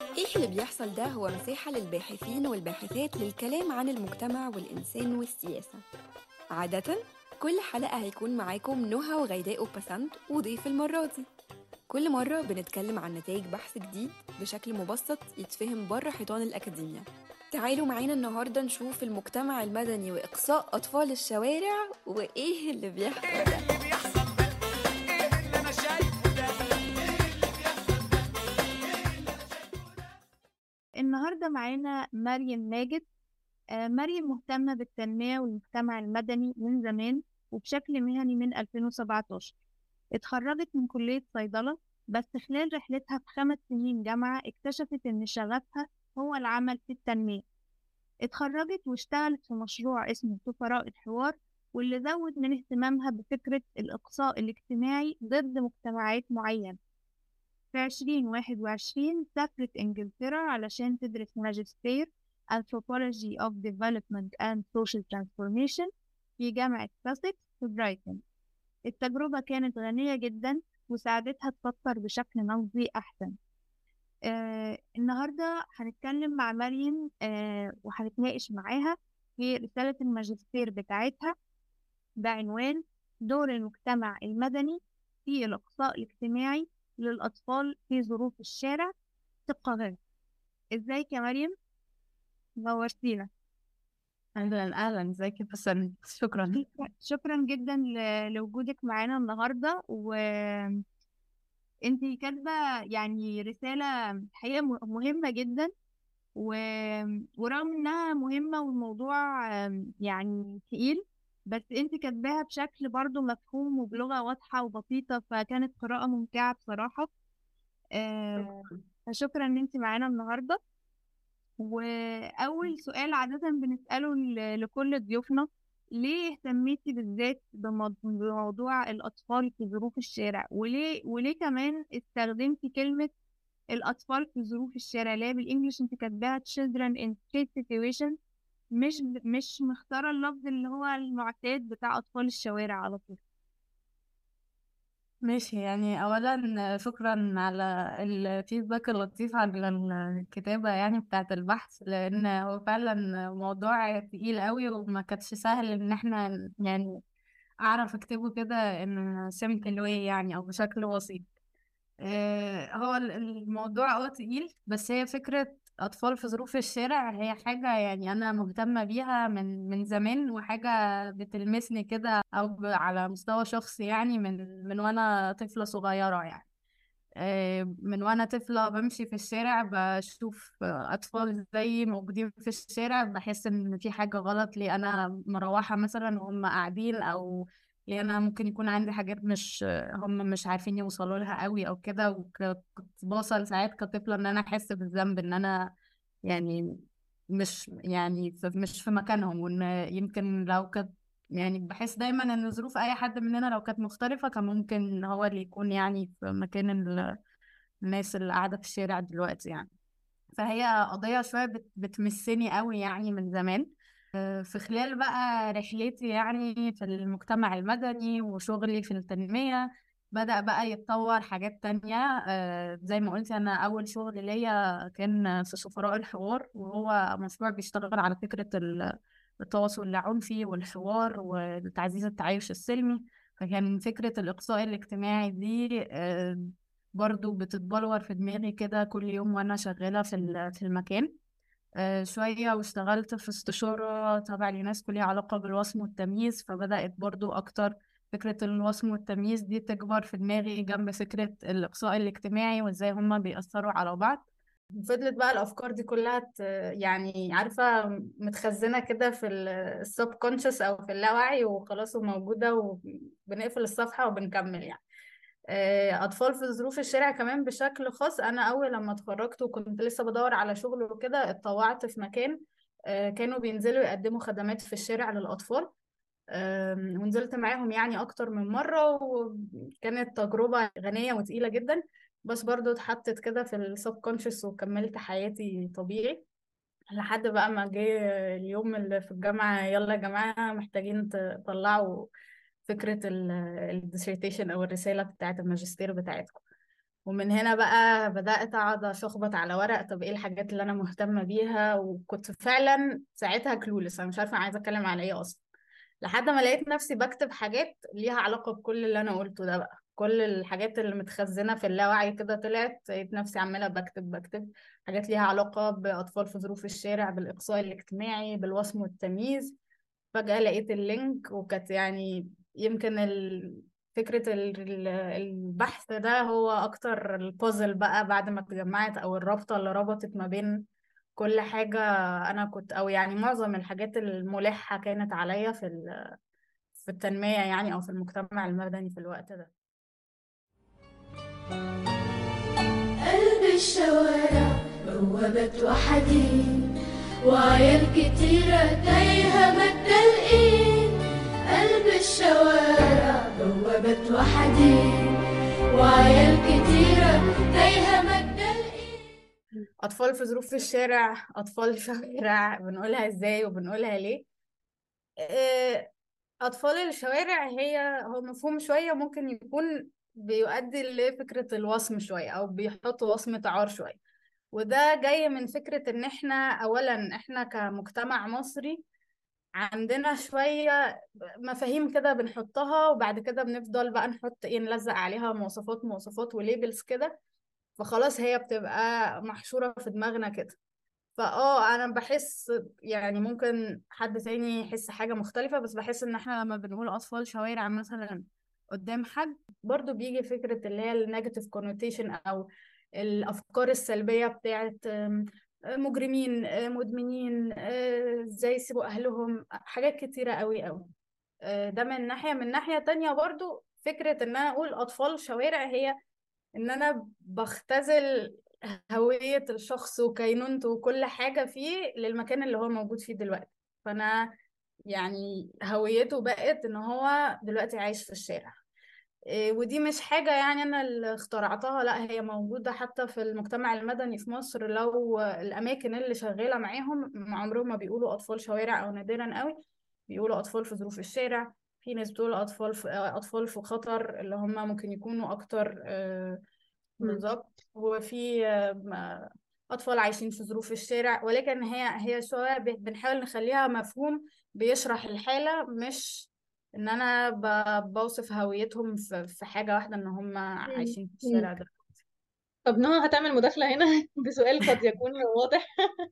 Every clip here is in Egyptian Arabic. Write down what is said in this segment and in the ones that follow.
إيه اللي بيحصل ده هو مساحة للباحثين والباحثات للكلام عن المجتمع والإنسان والسياسة عادة كل حلقة هيكون معاكم نهى وغيداء وبسنت وضيف المرة دي كل مرة بنتكلم عن نتائج بحث جديد بشكل مبسط يتفهم بره حيطان الأكاديمية تعالوا معانا النهاردة نشوف المجتمع المدني وإقصاء أطفال الشوارع وإيه اللي بيحصل ده اللي بيحصل ده ايه اللي انا شايفه ده النهاردة معانا مريم ماجد آه، مريم مهتمة بالتنمية والمجتمع المدني من زمان وبشكل مهني من 2017 اتخرجت من كلية صيدلة بس خلال رحلتها في خمس سنين جامعة اكتشفت إن شغفها هو العمل في التنمية اتخرجت واشتغلت في مشروع اسمه سفراء الحوار واللي زود من اهتمامها بفكرة الإقصاء الاجتماعي ضد مجتمعات معينة في عشرين واحد وعشرين سافرت إنجلترا علشان تدرس ماجستير Anthropology of Development and Social Transformation في جامعة ساسكس في برايتون التجربة كانت غنية جدا وساعدتها تفكر بشكل نمطي أحسن آه النهاردة هنتكلم مع مريم آه وهنتناقش معاها في رسالة الماجستير بتاعتها بعنوان دور المجتمع المدني في الإقصاء الاجتماعي للأطفال في ظروف الشارع في القاهرة ازيك يا مريم نورتينا اهلا اهلا ازيك يا بسنت شكرا شكرا جدا ل- لوجودك معانا النهاردة و انتي كاتبة يعني رسالة حقيقة م- مهمة جدا و... ورغم انها مهمة والموضوع آم، يعني تقيل بس انتي كاتباها بشكل برضو مفهوم وبلغة واضحة وبسيطة فكانت قراءة ممتعة بصراحة آه، فشكرا ان انتي معانا النهاردة وأول سؤال عادة بنسأله ل- لكل ضيوفنا ليه اهتميتي بالذات بمو- بموضوع الأطفال في ظروف الشارع وليه وليه كمان استخدمتي كلمة الأطفال في ظروف الشارع اللي هي بالإنجلش انت كاتباها children in street situation مش مش مختارة اللفظ اللي هو المعتاد بتاع أطفال الشوارع على طول ماشي يعني اولا شكرا على الفيدباك اللطيف على الكتابة يعني بتاعة البحث لان هو فعلا موضوع تقيل قوي وما كانش سهل ان احنا يعني اعرف اكتبه كده ان simple way يعني او بشكل بسيط آه، هو ال- الموضوع اه تقيل بس هي فكرة أطفال في ظروف الشارع هي حاجة يعني أنا مهتمة بيها من من زمان وحاجة بتلمسني كده أو ب- على مستوى شخصي يعني من من وأنا طفلة صغيرة يعني آه، من وأنا طفلة بمشي في الشارع بشوف أطفال زيي موجودين في الشارع بحس إن في حاجة غلط ليه أنا مروحة مثلا وهم قاعدين أو ليه أنا ممكن يكون عندي حاجات مش هم مش عارفين يوصلوا لها قوي أو كده وكنت بوصل ساعات كطفلة إن أنا أحس بالذنب إن أنا يعني مش يعني في مش في مكانهم وإن يمكن لو كنت يعني بحس دايما إن ظروف أي حد مننا لو كانت مختلفة كان ممكن هو اللي يكون يعني في مكان ال- الناس اللي قاعدة في الشارع دلوقتي يعني فهي قضية شوية بت بتمسني قوي يعني من زمان آه، في خلال بقى رحلتي يعني في المجتمع المدني وشغلي في التنمية بدأ بقى يتطور حاجات تانية آه، زي ما قلت أنا أول شغل ليا كان في سفراء الحوار وهو مشروع بيشتغل على فكرة ال- التواصل اللاعنفي والحوار وتعزيز التعايش السلمي فكان فكرة الإقصاء الاجتماعي دي آه، برضو بتتبلور في دماغي كده كل يوم وأنا شغالة في ال- في المكان آه، شوية واشتغلت في استشارة تبع اليونسكو ليها علاقة بالوصم والتمييز فبدأت برضو أكتر فكرة الوصم والتمييز دي تكبر في دماغي جنب فكرة الإقصاء الاجتماعي وإزاي هما بيأثروا على بعض فضلت بقى الأفكار دي كلها ت- يعني عارفة متخزنة كده في السب كونشس أو في اللاوعي وخلاص وموجودة وبنقفل الصفحة وبنكمل يعني آه، أطفال في ظروف الشارع كمان بشكل خاص أنا أول لما اتخرجت وكنت لسه بدور على شغل وكده اتطوعت في مكان آه، كانوا بينزلوا يقدموا خدمات في الشارع للأطفال آم، ونزلت معاهم يعني أكتر من مرة وكانت تجربة غنية وتقيلة جدا بس برضو اتحطت كده في السب كونشس وكملت حياتي طبيعي لحد بقى ما جه اليوم اللي في الجامعة يلا يا جماعة محتاجين تطلعوا فكرة الديسرتيشن أو الرسالة بتاعة الماجستير بتاعتكم ومن هنا بقى بدأت أقعد أشخبط على ورق طب إيه الحاجات اللي أنا مهتمة بيها وكنت فعلا ساعتها كلولس أنا مش عارفة أنا عايزة أتكلم على إيه أصلا لحد ما لقيت نفسي بكتب حاجات ليها علاقة بكل اللي أنا قلته ده بقى كل الحاجات اللي متخزنة في اللاوعي كده طلعت لقيت نفسي عمالة بكتب بكتب حاجات ليها علاقة بأطفال في ظروف الشارع بالإقصاء الاجتماعي بالوصم والتمييز فجأة لقيت اللينك وكانت يعني يمكن ال... فكرة ال- ال- البحث ده هو أكتر البازل بقى بعد ما اتجمعت أو الرابطة اللي ربطت ما بين كل حاجة أنا كنت أو يعني معظم الحاجات الملحة كانت عليا في ال- في التنمية يعني أو في المجتمع المدني في الوقت ده قلب الشوارع بوابة وحديد وعيال كتيرة تايهة متدلقين قلب الشوارع بوابة وحديد وعيال كتيرة تايهة متدلقين أطفال في ظروف الشارع أطفال شوارع بنقولها إزاي وبنقولها ليه آه، أطفال الشوارع هي هو مفهوم شوية ممكن يكون بيؤدي لفكرة الوصم شوية أو بيحط وصمة عار شوية وده جاي من فكرة إن إحنا أولا إحنا كمجتمع مصري عندنا شوية مفاهيم كده بنحطها وبعد كده بنفضل بقى نحط إيه نلزق عليها مواصفات مواصفات وليبلز كده فخلاص هي بتبقى محشورة في دماغنا كده فاه انا بحس يعني ممكن حد تاني يحس حاجة مختلفة بس بحس ان احنا لما بنقول اطفال شوارع مثلا قدام حد برضو بيجي فكرة اللي هي النيجاتيف كونوتيشن او الافكار السلبية بتاعت آم، مجرمين آه، مدمنين آه، ازاي يسيبوا اهلهم حاجات كتيرة قوي قوي آه، ده من ناحية من ناحية تانية برضو فكرة ان انا اقول اطفال شوارع هي ان انا بختزل هوية الشخص وكينونته وكل حاجة فيه للمكان اللي هو موجود فيه دلوقتي فانا يعني هويته بقت ان هو دلوقتي عايش في الشارع إيه، ودي مش حاجة يعني أنا اللي اخترعتها لا هي موجودة حتى في المجتمع المدني في مصر لو الأماكن اللي شغالة معاهم عمرهم ما بيقولوا أطفال شوارع أو نادرا قوي بيقولوا أطفال في ظروف الشارع في ناس بتقول أطفال في أطفال في خطر اللي هم ممكن يكونوا أكتر آه، مم. بالظبط وفي آه، م- أطفال عايشين في ظروف الشارع ولكن هي هي شوية ب- بنحاول نخليها مفهوم بيشرح الحالة مش إن أنا ب- بوصف هويتهم في في حاجة واحدة إن هم عايشين في مم. الشارع ده طب نهى هتعمل مداخلة هنا بسؤال قد يكون واضح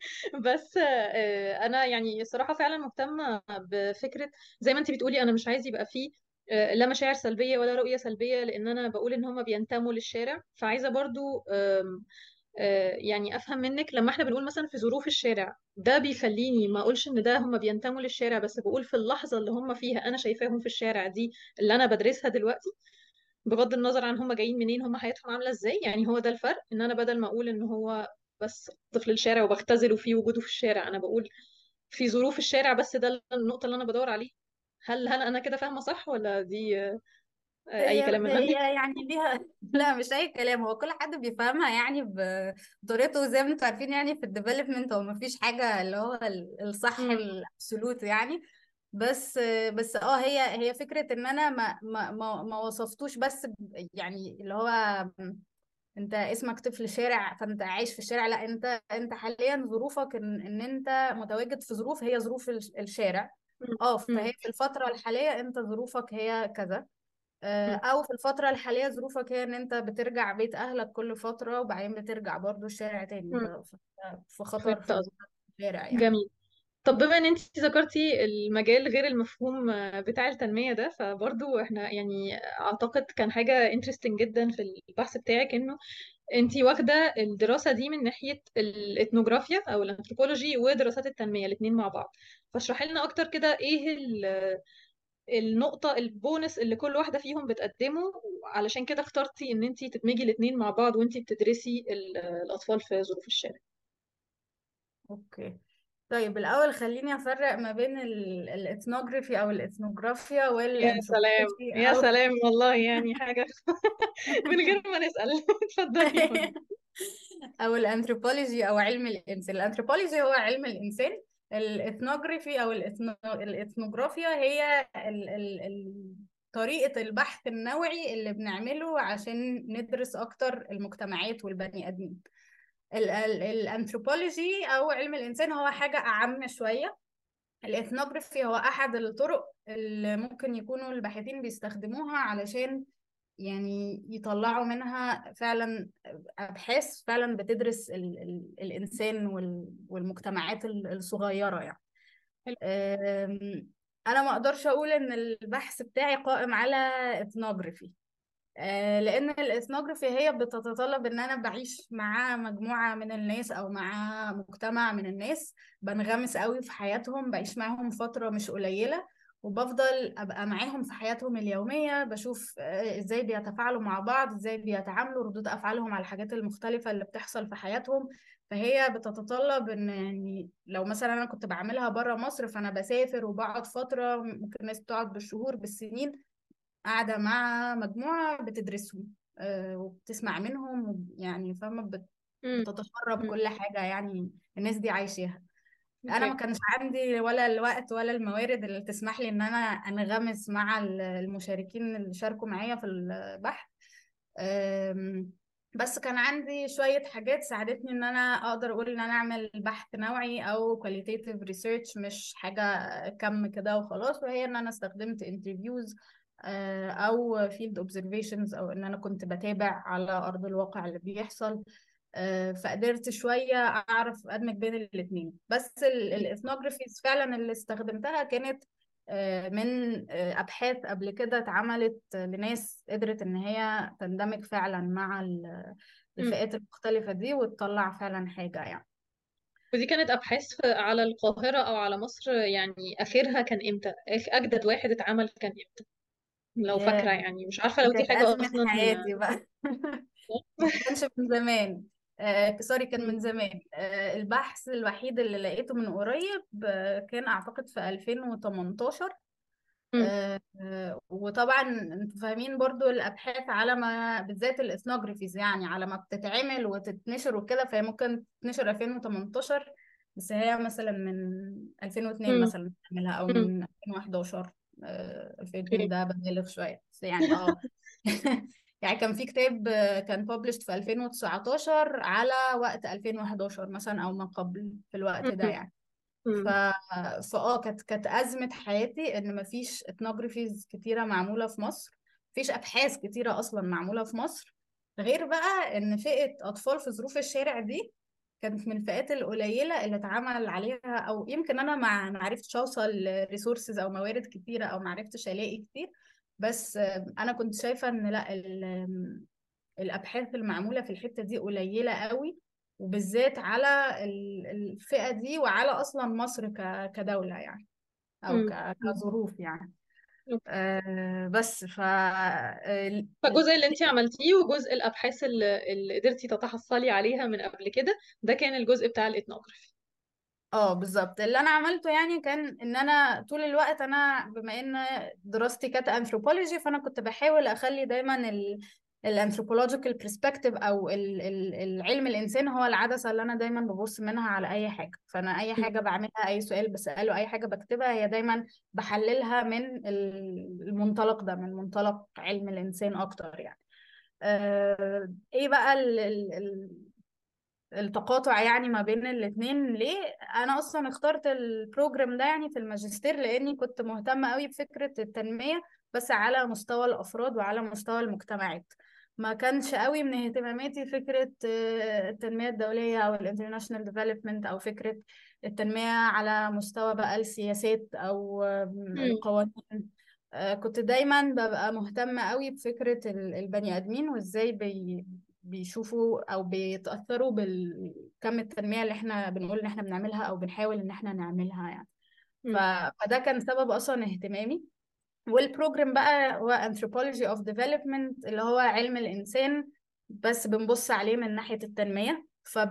بس آه، أنا يعني الصراحة فعلا مهتمة بفكرة زي ما أنت بتقولي أنا مش عايز يبقى فيه آه، لا مشاعر سلبية ولا رؤية سلبية لأن أنا بقول إن هما بينتموا للشارع فعايزة برضو آم، آه، يعني أفهم منك لما احنا بنقول مثلا في ظروف الشارع ده بيخليني ما أقولش إن ده هما بينتموا للشارع بس بقول في اللحظة اللي هما فيها أنا شايفاهم في الشارع دي اللي أنا بدرسها دلوقتي بغض النظر عن هم جايين منين هم حياتهم عاملة ازاي يعني هو ده الفرق ان انا بدل ما اقول ان هو بس طفل الشارع وبختزله في وجوده في الشارع انا بقول في ظروف الشارع بس ده النقطة اللي انا بدور عليه هل هل انا كده فاهمة صح ولا دي آه، اي هي كلام من عندك هي يعني ليها لا مش اي كلام هو كل حد بيفهمها يعني بطريقته زي ما انتوا عارفين يعني في الديفلوبمنت هو مفيش حاجه اللي هو ال- الصح مم. الابسولوت يعني بس بس اه هي هي فكره ان انا ما ما ما, ما وصفتوش بس ب- يعني اللي هو انت اسمك طفل شارع فانت عايش في الشارع لا انت انت حاليا ظروفك ان, ان انت متواجد في ظروف هي ظروف الش- الشارع مم. اه مم. فهي في الفتره الحاليه انت ظروفك هي كذا آه، مم. او في الفتره الحاليه ظروفك هي ان انت بترجع بيت اهلك كل فتره وبعدين بترجع برضو الشارع تاني مم. ف- ف- في خطر فهمت في قصدك الشارع يعني جميل طب بما ان انت ذكرتي المجال غير المفهوم آه، بتاع التنمية ده فبرضو احنا يعني اعتقد كان حاجة interesting جدا في البحث بتاعك انه انتي واخدة الدراسة دي من ناحية الإثنوغرافيا أو الأنثروبولوجي ودراسات التنمية الاتنين مع بعض فاشرحي لنا أكتر كده إيه ال- النقطة البونس اللي كل واحدة فيهم بتقدمه علشان كده اخترتي إن انتي تدمجي الاتنين مع بعض وانتي بتدرسي ال- الأطفال في ظروف الشارع اوكي طيب الاول خليني افرق ما بين ال- الاثنوغرافي او الاثنوغرافيا يا سلام والانثروبولوجي يا او سلام والله يعني حاجة من غير ما نسأل اتفضلي قولي او الانثروبولوجي او علم الانسان الانثروبولوجي هو علم الانسان الاثنوغرافي او الإثنو... الاثنوغرافيا هي ال... ال... ال... طريقة البحث النوعي اللي بنعمله عشان ندرس أكتر المجتمعات والبني آدمين ال- ال- الأنثروبولوجي أو علم الإنسان هو حاجة أعم شوية الإثنوغرافي هو أحد الطرق اللي ممكن يكونوا الباحثين بيستخدموها علشان يعني يطلعوا منها فعلا أبحاث فعلا بتدرس ال ال الإنسان وال والمجتمعات ال- الصغيرة يعني أم، أنا ما أقدرش أقول إن البحث بتاعي قائم على إثنوغرافي آه، لان الاثنوغرافي هي بتتطلب ان انا بعيش مع مجموعه من الناس او مع مجتمع من الناس بنغمس قوي في حياتهم بعيش معاهم فتره مش قليله وبفضل ابقى معاهم في حياتهم اليوميه بشوف آه، ازاي بيتفاعلوا مع بعض ازاي بيتعاملوا ردود افعالهم على الحاجات المختلفه اللي بتحصل في حياتهم فهي بتتطلب ان يعني لو مثلا انا كنت بعملها بره مصر فانا بسافر وبقعد فتره ممكن الناس بتقعد بالشهور بالسنين قاعدة مع مجموعة بتدرسهم آه، وبتسمع منهم وب- يعني فاهمة بت- مم. بتتشرب مم. كل حاجة يعني الناس دي عايشاها أنا ما اوكي كانش عندي ولا الوقت ولا الموارد اللي تسمح لي إن أنا أنغمس مع ال- المشاركين اللي شاركوا معايا في البحث أم، بس كان عندي شوية حاجات ساعدتني إن أنا أقدر أقول إن أنا أعمل بحث نوعي أو qualitative research مش حاجة كم كده وخلاص وهي إن أنا استخدمت interviews آه، أو field observations أو إن أنا كنت بتابع على أرض الواقع اللي بيحصل آه، فقدرت شوية أعرف أدمج بين الاتنين بس الإثنوغرافيز فعلا اللي استخدمتها كانت آه، من آه، أبحاث قبل كده اتعملت لناس قدرت إن هي تندمج فعلا مع ال- مم. الفئات المختلفة دي وتطلع فعلا حاجة يعني ودي كانت أبحاث في- على القاهرة أو على مصر يعني آخرها كان إمتى؟ آخ- أجدد واحد اتعمل كان إمتى؟ لو ياه فاكرة يعني مش عارفة دي لو دي كانت حاجة أزمة أصلا حياتي بقى ما كانش من زمان آه سوري كان مم. من زمان آه البحث الوحيد اللي لقيته من قريب آه كان أعتقد في 2018 مم. آه آه، وطبعا انتوا فاهمين برضو الأبحاث على ما بالذات الإثنوغرافيز يعني على ما بتتعمل وتتنشر وكده فهي ممكن تتنشر 2018 بس هي مثلا من 2002 مم. مثلا تعملها أو مم. من 2011 آه 2002 اوكي ده ببالغ شوية بس يعني اه يعني كان في كتاب آه، كان published في 2019 على وقت 2011 مثلا أو ما قبل في الوقت ده مم. يعني ف... مم. فاه كانت كانت أزمة حياتي إن مفيش ethnographies كتيرة معمولة في مصر مفيش أبحاث كتيرة أصلا معمولة في مصر غير بقى إن فئة أطفال في ظروف الشارع دي كانت من الفئات القليلة اللي اتعمل عليها أو يمكن أنا ما ما عرفتش أوصل لريسورسز أو موارد كتيرة أو ما عرفتش ألاقي كتير بس آه، أنا كنت شايفة إن لا ال- الأبحاث المعمولة في الحتة دي قليلة قوي وبالذات على ال- الفئة دي وعلى أصلا مصر ك- كدولة يعني أو مم. ك- مم. كظروف يعني اوكي أه بس ف ال- فالجزء اللي انت عملتيه وجزء الابحاث اللي, اللي قدرتي تتحصلي عليها من قبل كده ده كان الجزء بتاع الاثنوغرافي اه بالظبط اللي انا عملته يعني كان ان انا طول الوقت انا بما ان دراستي كانت انثروبولوجي فانا كنت بحاول اخلي دايما ال الانثروبولوجيكال برسبكتيف او ال ال العلم الانسان هو العدسه اللي انا دايما ببص منها على اي حاجه فانا اي حاجه بعملها اي سؤال بساله اي حاجه بكتبها هي دايما بحللها من ال- المنطلق ده من منطلق علم الانسان اكتر يعني آه، ايه بقى ال ال ال التقاطع يعني ما بين الاتنين ليه انا اصلا اخترت البروجرام ده يعني في الماجستير لاني كنت مهتمة قوي بفكرة التنمية بس على مستوى الافراد وعلى مستوى المجتمعات ما كانش قوي من اهتماماتي فكرة آه، التنمية الدولية او الانترناشونال ديفلوبمنت او فكرة التنمية على مستوى بقى السياسات او آم، مم. القوانين آه، كنت دايما ببقى مهتمة قوي بفكرة ال- البني آدمين وازاي بي بيشوفوا او بيتأثروا بالكم التنمية اللي احنا بنقول ان احنا بنعملها او بنحاول ان احنا نعملها يعني ف... مم. فده كان سبب اصلا اهتمامي والبروجرام بقى هو anthropology of development اللي هو علم الانسان بس بنبص عليه من ناحية التنمية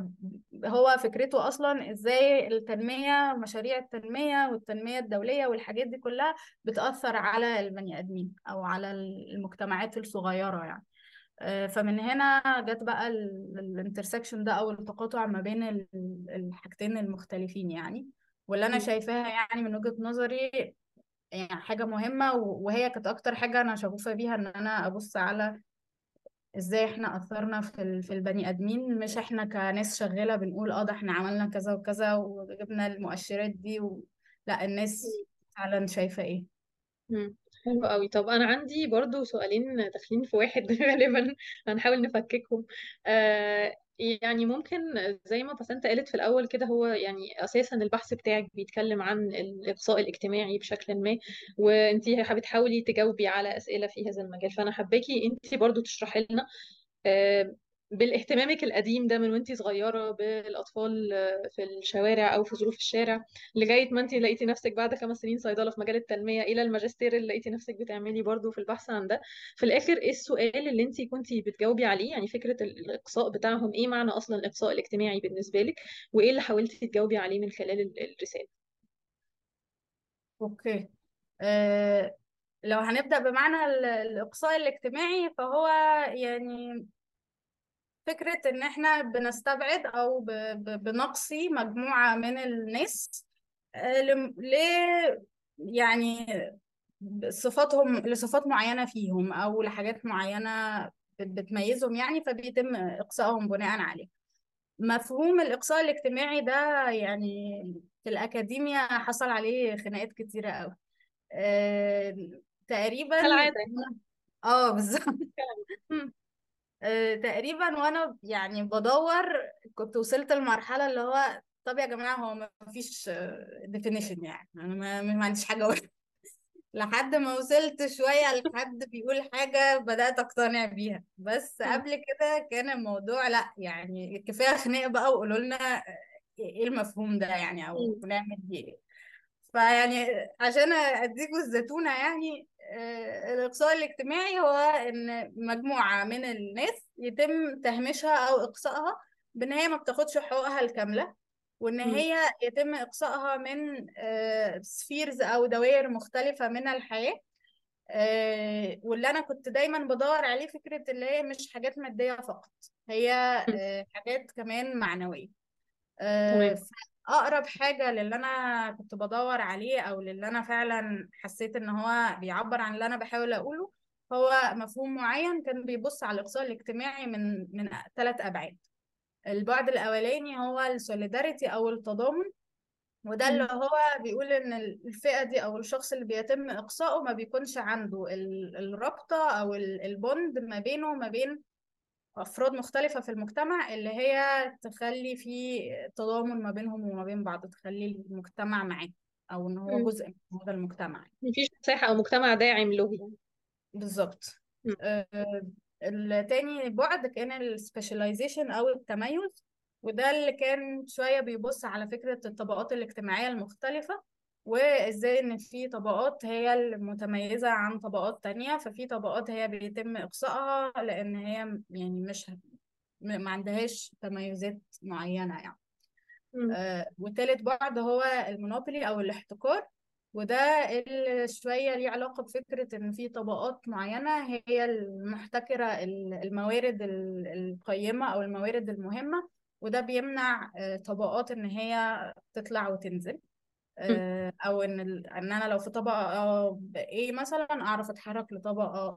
فهو فكرته اصلا ازاي التنمية مشاريع التنمية والتنمية الدولية والحاجات دي كلها بتأثر على البني ادمين او على المجتمعات الصغيرة يعني آه، فمن هنا جت بقى الانترسكشن ده او التقاطع ما بين ال- الحاجتين المختلفين يعني واللي انا مم. شايفاها يعني من وجهة نظري يعني حاجة مهمة و- وهي كانت أكتر حاجة أنا شغوفة بيها إن أنا أبص على إزاي إحنا أثرنا في ال- في البني آدمين مش إحنا كناس شغالة بنقول أه ده إحنا عملنا كذا وكذا وجبنا المؤشرات دي و... لا الناس فعلا شايفة إيه مم. حلو قوي طب انا عندي برضو سؤالين داخلين في واحد غالبا هنحاول نفككهم آه يعني ممكن زي ما بسنت قالت في الاول كده هو يعني اساسا البحث بتاعك بيتكلم عن الاقصاء الاجتماعي بشكل ما وانتي بتحاولي تجاوبي على اسئله في هذا المجال فانا حباكي انتي برضو تشرحي لنا آه، بالاهتمامك القديم ده من وانتي صغيرة بالأطفال آه، في الشوارع أو في ظروف الشارع لغاية ما انتي لقيتي نفسك بعد خمس سنين صيدلة في مجال التنمية إلى الماجستير اللي لقيتي نفسك بتعملي برضو في البحث عن ده في الآخر إيه السؤال اللي انتي كنتي بتجاوبي عليه يعني فكرة الإقصاء بتاعهم إيه معنى أصلا الإقصاء الاجتماعي بالنسبة لك وإيه اللي حاولتي تجاوبي عليه من خلال ال- الرسالة أوكي أه لو هنبدأ بمعنى ال- الإقصاء الاجتماعي فهو يعني فكرة إن إحنا بنستبعد أو ب- ب- بنقصي مجموعة من الناس آه، لم- ل يعني صفاتهم لصفات معينة فيهم أو لحاجات معينة بت- بتميزهم يعني فبيتم إقصائهم بناء عليه مفهوم الإقصاء الاجتماعي ده يعني في الأكاديميا حصل عليه خناقات كتيرة أوي آه، تقريبا كالعادة اه بالظبط آه، تقريبا وانا يعني بدور كنت وصلت لمرحلة اللي هو طب يا جماعة هو ما فيش definition يعني انا ما, ما عنديش حاجة اقولها لحد ما وصلت شوية لحد بيقول حاجة بدأت أقتنع بيها بس مم. قبل كده كان الموضوع لأ يعني كفاية خناق بقى وقولوا لنا إيه المفهوم ده يعني أو مم. نعمل بيه إيه فيعني عشان أديكوا الزتونة يعني آه، الإقصاء الاجتماعي هو إن مجموعة من الناس يتم تهميشها أو إقصائها بإن هي ما بتاخدش حقوقها الكاملة وإن مم. هي يتم إقصائها من سفيرز أو دوائر مختلفة من الحياة آه، واللي أنا كنت دايما بدور عليه فكرة اللي هي مش حاجات مادية فقط هي مم. آه، حاجات كمان معنوية تمام آه، أقرب حاجة للي أنا كنت بدور عليه أو للي أنا فعلا حسيت إن هو بيعبر عن اللي أنا بحاول أقوله هو مفهوم معين كان بيبص على الإقصاء الاجتماعي من من ثلاث أبعاد البعد الأولاني هو السوليداريتي أو التضامن وده اللي مم. هو بيقول إن الفئة دي أو الشخص اللي بيتم إقصائه ما بيكونش عنده ال- الرابطة أو ال- البوند ما بينه وما بين أفراد مختلفة في المجتمع اللي هي تخلي في تضامن ما بينهم وما بين بعض تخلي المجتمع معاه أو إن هو مم. جزء من هذا المجتمع مفيش مساحة أو مجتمع داعم له يعني بالظبط مم. آه، التاني بعد كان السبيشاليزيشن أو التميز وده اللي كان شوية بيبص على فكرة الطبقات الاجتماعية المختلفة وإزاي إن في طبقات هي المتميزة عن طبقات تانية ففي طبقات هي بيتم إقصائها لأن هي يعني مش م- ما عندهاش تميزات معينة يعني مم. آه، وتالت بعد هو المونوبولي أو الاحتكار وده اللي شوية ليه علاقة بفكرة إن في طبقات معينة هي المحتكرة ال- الموارد ال- القيمة أو الموارد المهمة وده بيمنع آه، طبقات إن هي تطلع وتنزل مم. آه، أو إن ال- إن أنا لو في طبقة A مثلا أعرف أتحرك لطبقة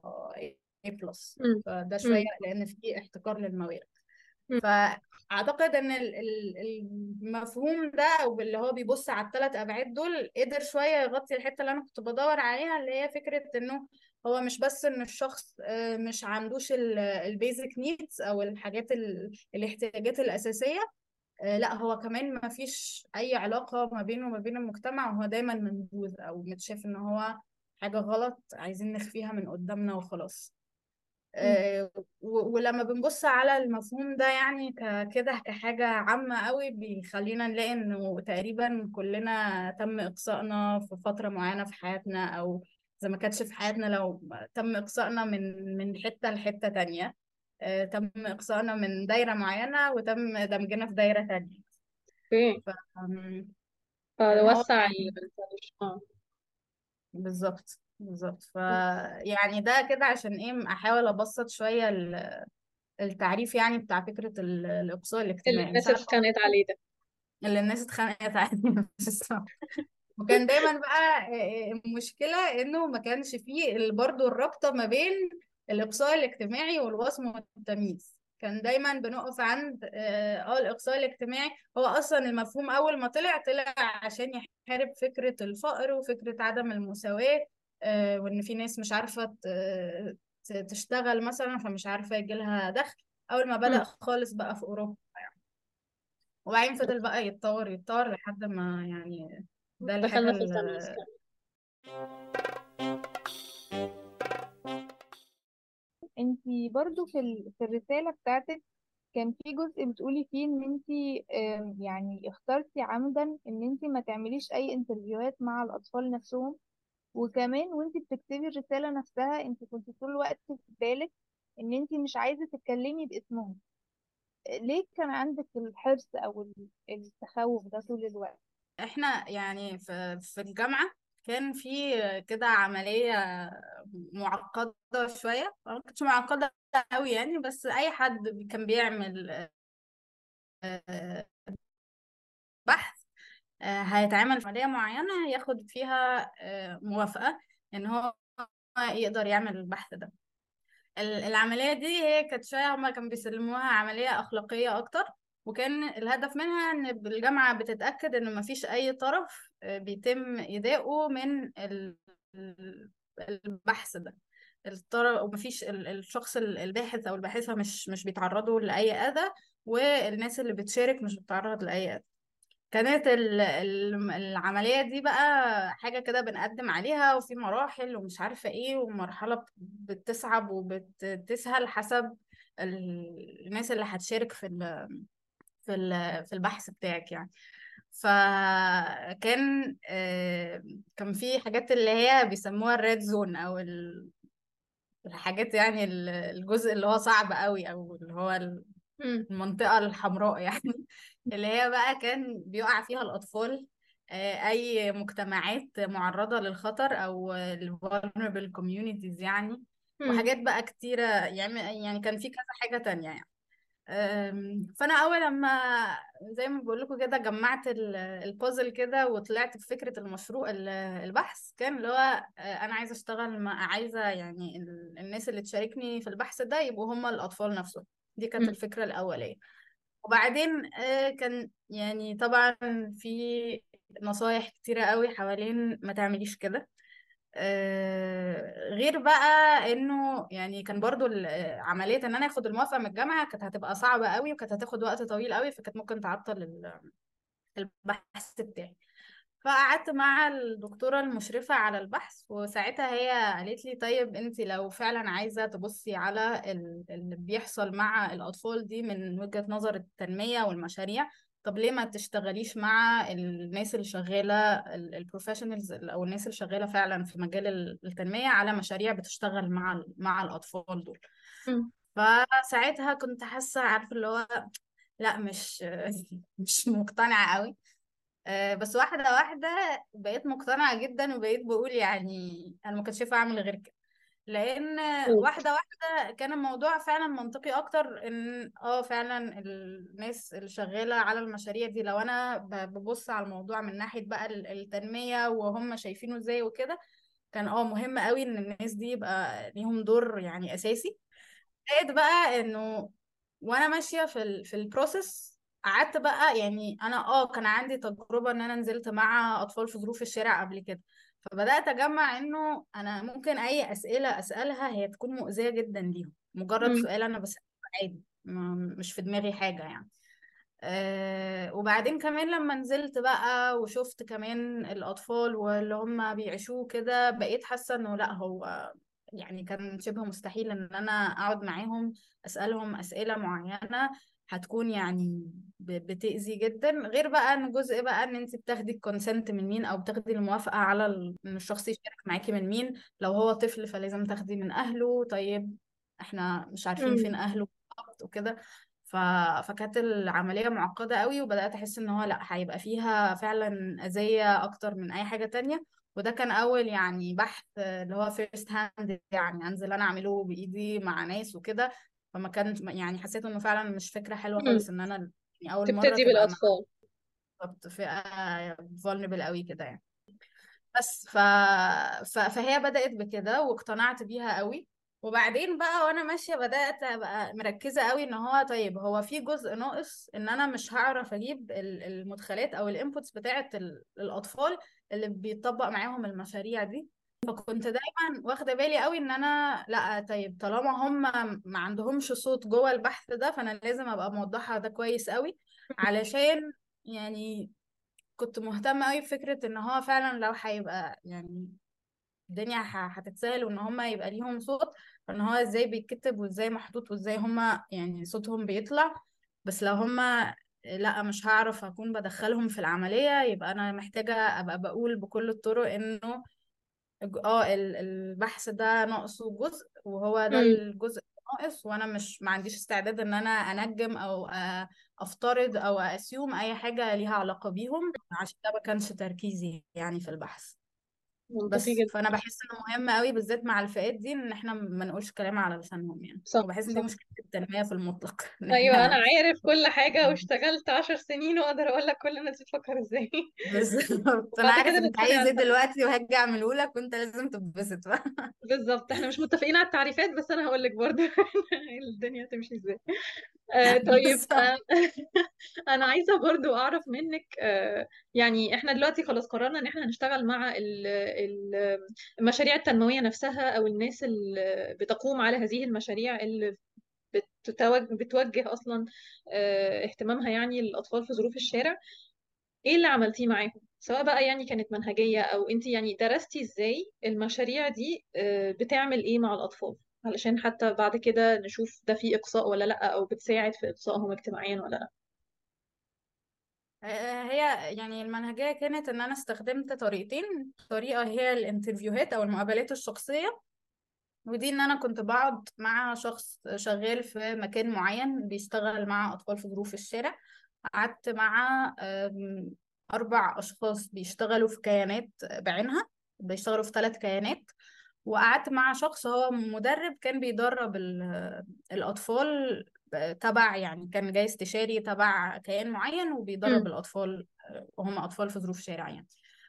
A بلس مم. فده شوية مم. لأن في احتكار للموارد مم. فأعتقد إن ال- ال- المفهوم ده أو اللي هو بيبص على الثلاث أبعاد دول قدر شوية يغطي الحتة اللي أنا كنت بدور عليها اللي هي فكرة إنه هو مش بس إن الشخص آه، مش عندوش البيزك نيدز أو الحاجات ال- الاحتياجات الأساسية آه، لا هو كمان ما فيش أي علاقة ما بينه وما بين المجتمع وهو دايما منبوذ أو متشاف إن هو حاجة غلط عايزين نخفيها من قدامنا وخلاص مم. آه، و- ولما بنبص على المفهوم ده يعني ك- كده كحاجة عامة قوي بيخلينا نلاقي انه تقريبا كلنا تم اقصائنا في فترة معينة في حياتنا او اذا ما كانتش في حياتنا لو تم اقصائنا من من حتة لحتة تانية آه، تم اقصائنا من دايرة معينة وتم دمجنا في دايرة تانية اوكي ف أم، هو فوسع ال يعني اه بالظبط بالظبط ف مم. يعني ده كده عشان ايه احاول ابسط شوية ال- التعريف يعني بتاع فكرة ال- الإقصاء اللي الاجتماعي مش الناس عارفة اتخانقت عليه ده اللي الناس اتخانقت عليه بالظبط وكان دايما بقى آه، المشكلة انه ما كانش فيه ال- برضه الرابطة ما بين الإقصاء الاجتماعي والوصم والتمييز كان دايما بنقف عند اه آه، الإقصاء الاجتماعي هو أصلا المفهوم أول ما طلع طلع عشان يحارب فكرة الفقر وفكرة عدم المساواة آه، وإن في ناس مش عارفة ت- ت- تشتغل مثلا فمش عارفة يجيلها دخل أول ما بدأ مم. خالص بقى في أوروبا وبعدين فضل بقى يتطور يتطور لحد ما يعني ده الحاجة دخلنا في ال- التمييز كمان انتي برضو في ال... في الرسالة بتاعتك كان في جزء بتقولي فيه ان انتي آم، يعني اخترتي عمدا ان انتي ما تعمليش اي انترفيوهات مع الاطفال نفسهم وكمان وانتي بتكتبي الرسالة نفسها انتي كنت طول الوقت في بالك ان انتي مش عايزة تتكلمي باسمهم ليه كان عندك الحرص او ال- التخوف ده طول الوقت احنا يعني في في الجامعة كان في كده عملية معقدة شوية ما كانتش معقدة قوي يعني بس أي حد كان بيعمل آه، بحث آه، هيتعمل في عملية معينة ياخد فيها آه، موافقة إن هو يقدر يعمل البحث ده ال- العملية دي هي كانت شوية هما كانوا بيسلموها عملية أخلاقية أكتر وكان الهدف منها إن الجامعة بتتأكد إن مفيش أي طرف آه، بيتم إيذائه من ال- ال- البحث ده الطرف ومفيش ال- الشخص ال- الباحث أو الباحثة مش مش بيتعرضوا لأي أذى والناس اللي بتشارك مش بتتعرض لأي أذى كانت ال- ال- العملية دي بقى حاجة كده بنقدم عليها وفي مراحل ومش عارفة ايه ومرحلة بت- بتصعب وبتسهل حسب ال- الناس اللي هتشارك في ال في ال في البحث بتاعك يعني فكان آه، كان في حاجات اللي هي بيسموها الريد زون او ال- الحاجات يعني ال- الجزء اللي هو صعب قوي او اللي هو مم. المنطقة الحمراء يعني اللي هي بقى كان بيقع فيها الأطفال آه، أي مجتمعات معرضة للخطر أو ال vulnerable communities يعني مم. وحاجات بقى كتيرة يعني يعني كان في كذا حاجة تانية يعني أم، فأنا أول لما زي ما بقول لكم كده جمعت ال- البازل كده وطلعت بفكرة المشروع ال- البحث كان اللي هو آه، أنا عايزة أشتغل مع عايزة يعني ال- الناس اللي تشاركني في البحث ده يبقوا هم الأطفال نفسهم دي كانت مم. الفكرة الأولية وبعدين آه، كان يعني طبعا في نصايح كتيرة قوي حوالين ما تعمليش كده آه، غير بقى انه يعني كان برضو ال- آه، عملية ان انا اخد الموافقة من الجامعة كانت هتبقى صعبة قوي وكانت هتاخد وقت طويل قوي فكانت ممكن تعطل ال- البحث بتاعي فقعدت مع الدكتورة المشرفة على البحث وساعتها هي قالت لي طيب انت لو فعلا عايزة تبصي على ال- اللي بيحصل مع الأطفال دي من وجهة نظر التنمية والمشاريع طب ليه ما تشتغليش مع الناس اللي شغالة البروفيشنالز أو الناس اللي شغالة فعلا في مجال ال- التنمية على مشاريع بتشتغل مع ال- مع الأطفال دول مم. فساعتها كنت حاسة عارفة اللي هو لا مش مش مقتنعة قوي آه، بس واحدة واحدة بقيت مقتنعة جدا وبقيت بقول يعني أنا ما كنتش ينفع أعمل غير كده لأن مم. واحدة واحدة كان الموضوع فعلا منطقي أكتر إن اه فعلا الناس اللي شغالة على المشاريع دي لو أنا ب- ببص على الموضوع من ناحية بقى ال- التنمية وهم شايفينه ازاي وكده كان اه مهم قوي إن الناس دي يبقى ليهم دور يعني أساسي زائد بقى انه وانا ماشيه في ال في البروسيس قعدت بقى يعني انا اه كان عندي تجربه ان انا نزلت مع اطفال في ظروف الشارع قبل كده فبدات اجمع انه انا ممكن اي اسئله اسالها هي تكون مؤذيه جدا ليهم مجرد مم. سؤال انا بساله عادي ما- مش في دماغي حاجه يعني آه وبعدين كمان لما نزلت بقى وشفت كمان الأطفال واللي هم بيعيشوه كده بقيت حاسة إنه لأ هو يعني كان شبه مستحيل إن أنا أقعد معاهم أسألهم أسئلة معينة هتكون يعني ب- بتأذي جدا غير بقى إن جزء بقى إن أنت بتاخدي الكونسنت من مين أو بتاخدي الموافقة على ال- إن الشخص يشارك معاكي من مين لو هو طفل فلازم تاخدي من أهله طيب إحنا مش عارفين فين مم. أهله بالظبط وكده ف... فكانت العملية معقدة قوي وبدأت أحس إن هو لأ هيبقى فيها فعلا أذية أكتر من أي حاجة تانية وده كان أول يعني بحث آه، اللي هو فيرست هاند يعني أنزل أنا أعمله بإيدي مع ناس وكده فما كان يعني حسيت إنه فعلا مش فكرة حلوة مم. خالص إن أنا يعني أول مرة تبتدي تبقى مع بالأطفال بالظبط فئة vulnerable قوي كده يعني بس ف... ف... فهي بدأت بكده واقتنعت بيها قوي وبعدين بقى وانا ماشيه بدأت ابقى مركزه قوي ان هو طيب هو في جزء ناقص ان انا مش هعرف اجيب ال- المدخلات او الانبوتس بتاعه ال- الاطفال اللي بيطبق معاهم المشاريع دي فكنت دايما واخده بالي قوي ان انا لا طيب طالما هم ما عندهمش صوت جوه البحث ده فانا لازم ابقى موضحه ده كويس قوي علشان يعني كنت مهتمة قوي بفكرة ان هو فعلا لو هيبقى يعني الدنيا ه- هتتسهل وان هما يبقى ليهم صوت فان هو ازاي بيتكتب وازاي محطوط وازاي هما يعني صوتهم بيطلع بس لو هما لا مش هعرف اكون بدخلهم في العملية يبقى انا محتاجة ابقى بقول بكل الطرق انه الج- اه ال- البحث ده ناقصه جزء وهو ده مم. الجزء ناقص وانا مش ما عنديش استعداد ان انا انجم او أ- افترض او اسيوم اي حاجة ليها علاقة بيهم عشان ده ما كانش تركيزي يعني في البحث منطقي بس جدا فانا بحس انه مهم قوي بالذات مع الفئات دي ان احنا ما نقولش كلام على لسانهم يعني صح وبحس ان دي صح مشكلة التنمية في المطلق ان ايوه انا احنا عارف كل حاجه واشتغلت عشر سنين واقدر اقول لك كل الناس بتفكر ازاي بالظبط انا وبعد عارف كده انت نتفق على عايز ايه التعريف دلوقتي وهاجي اعمله لك وانت لازم تتبسط بقى بالظبط احنا مش متفقين على التعريفات بس انا هقول لك برضه الدنيا هتمشي ازاي آه طيب بالظبط آه انا عايزه برضو اعرف منك آه يعني احنا دلوقتي خلاص قررنا ان احنا هنشتغل مع ال- ال- المشاريع التنمويه نفسها او الناس اللي بتقوم على هذه المشاريع اللي بتتوجه بتوجه اصلا آه اهتمامها يعني للاطفال في ظروف الشارع ايه اللي عملتيه معاهم سواء بقى يعني كانت منهجيه او انت يعني درستي ازاي المشاريع دي آه بتعمل ايه مع الاطفال علشان حتى بعد كده نشوف ده فيه إقصاء ولا لأ أو بتساعد في إقصائهم اجتماعيا ولا لأ آه، هي يعني المنهجية كانت ان انا استخدمت طريقتين طريقة هي الانترفيوهات او المقابلات الشخصية ودي ان انا كنت بقعد مع شخص شغال في مكان معين بيشتغل مع اطفال في ظروف الشارع قعدت مع آم، اربع اشخاص بيشتغلوا في كيانات بعينها بيشتغلوا في ثلاث كيانات وقعدت مع شخص هو مدرب كان بيدرب ال- الاطفال تبع يعني كان جاي استشاري تبع كيان معين وبيدرب مم. الاطفال وهم اطفال في ظروف شارع يعني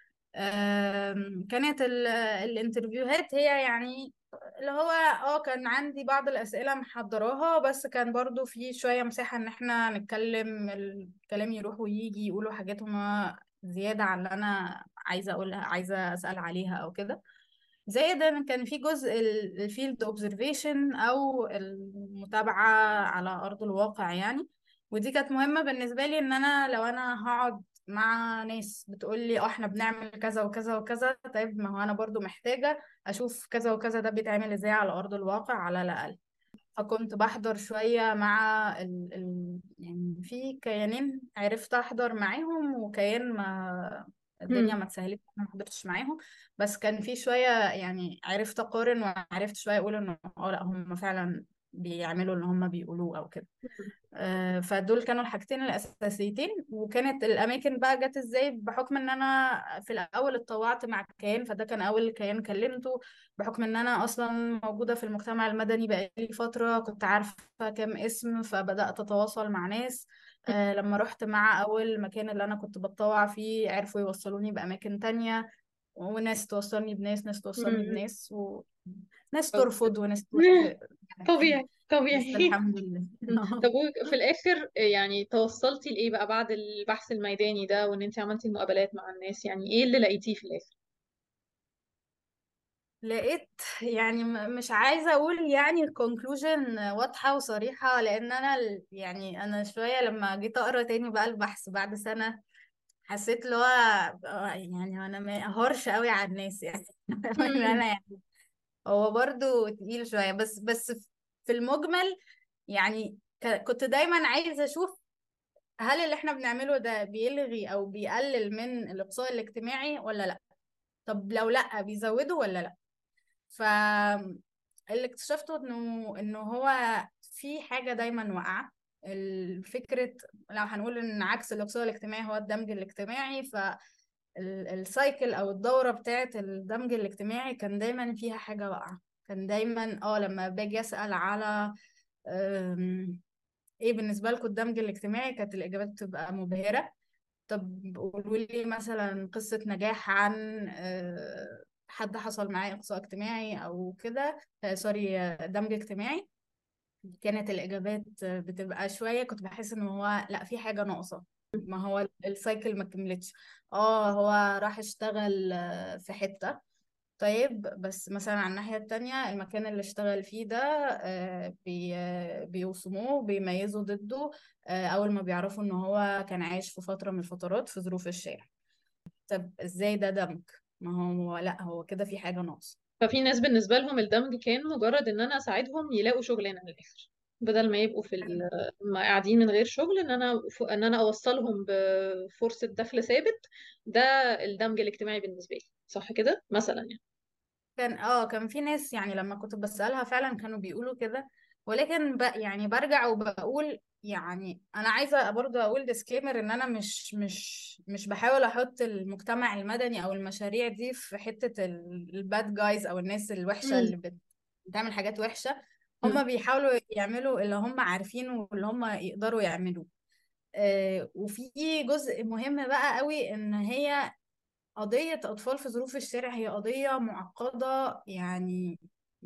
آم، كانت ال- الانترفيوهات هي يعني اللي هو اه كان عندي بعض الأسئلة محضراها بس كان برضو في شوية مساحة ان احنا نتكلم الكلام يروح ويجي يقولوا حاجات هما زيادة عن اللي انا عايزة اقولها عايزة اسأل عليها او كده زائد ان كان في جزء الفيلد اوبزرفيشن او المتابعة على ارض الواقع يعني ودي كانت مهمة بالنسبة لي ان انا لو انا هقعد مع ناس بتقول لي اه احنا بنعمل كذا وكذا وكذا طيب ما هو انا برضو محتاجة اشوف كذا وكذا ده بيتعمل ازاي على ارض الواقع على الاقل فكنت بحضر شوية مع ال... ال... يعني في كيانين عرفت احضر معاهم وكيان ما الدنيا مم. ما اتسهلتش انا ما حضرتش معاهم بس كان في شوية يعني عرفت اقارن وعرفت شوية اقول انه اه لا هم فعلا بيعملوا اللي هم بيقولوه او كده آه، فدول كانوا الحاجتين الأساسيتين وكانت الأماكن بقى جت ازاي بحكم ان أنا في الأول اتطوعت مع كيان فده كان أول كيان كلمته بحكم ان أنا أصلا موجودة في المجتمع المدني بقالي فترة كنت عارفة كام اسم فبدأت أتواصل مع ناس آه، لما رحت مع أول مكان اللي أنا كنت بتطوع فيه عرفوا يوصلوني بأماكن تانية وناس توصلني بناس ناس توصلني مم. بناس وناس طب ترفض وناس توافق طبيعي بس طبيعي الحمد لله طب وفي الآخر يعني توصلتي لإيه بقى بعد البحث الميداني ده وإن أنت عملتي المقابلات مع الناس يعني إيه اللي لقيتيه في الآخر؟ لقيت يعني م- مش عايزة أقول يعني الكونكلوجن واضحة وصريحة لأن أنا ال- يعني أنا شوية لما جيت أقرأ تاني بقى البحث بعد سنة حسيت اللي هو آه، يعني أنا ما أهرش قوي على الناس يعني إن مم. أنا يعني هو برضو تقيل شوية بس بس في المجمل يعني ك- كنت دايما عايزة أشوف هل اللي احنا بنعمله ده بيلغي أو بيقلل من الإقصاء الاجتماعي ولا لأ طب لو لأ بيزوده ولا لأ فاللي اكتشفته انه انه هو في حاجة دايما واقعة الفكرة لو هنقول ان عكس الاقتصاد الاجتماعي هو الدمج الاجتماعي فالسايكل او الدورة بتاعت الدمج الاجتماعي كان دايما فيها حاجة واقعة كان دايما اه لما باجي اسأل على أم، ايه بالنسبة لكم الدمج الاجتماعي كانت الاجابات بتبقى مبهرة طب قولوا لي مثلا قصة نجاح عن آه، حد حصل معاه إقصاء اجتماعي أو كده آه، سوري آه، دمج اجتماعي كانت الإجابات آه، بتبقى شوية كنت بحس إن هو لأ في حاجة ناقصة ما هو السايكل ما كملتش اه هو راح اشتغل آه، في حتة طيب بس مثلا على الناحية التانية المكان اللي اشتغل فيه ده آه، بي آه، بيوصموه بيميزوا ضده آه، أول ما بيعرفوا إن هو كان عايش في فترة من الفترات في ظروف الشارع طب ازاي ده دمج ما هو لا هو كده في حاجة ناقصة ففي ناس بالنسبة لهم الدمج كان مجرد ان انا اساعدهم يلاقوا شغلانة من الاخر بدل ما يبقوا في ال- ما قاعدين من غير شغل ان انا ان انا اوصلهم بفرصة دخل ثابت ده الدمج الاجتماعي بالنسبة لي صح كده مثلا يعني كان اه كان في ناس يعني لما كنت بسألها فعلا كانوا بيقولوا كده ولكن ب يعني برجع وبقول يعني انا عايزه برضه اقول ديسكليمر ان انا مش مش مش بحاول احط المجتمع المدني او المشاريع دي في حته الباد جايز او الناس الوحشه مم. اللي بت- بتعمل حاجات وحشه مم. هم بيحاولوا يعملوا اللي هم عارفينه واللي هم يقدروا يعملوه آه، وفي جزء مهم بقى قوي ان هي قضية أطفال في ظروف الشارع هي قضية معقدة يعني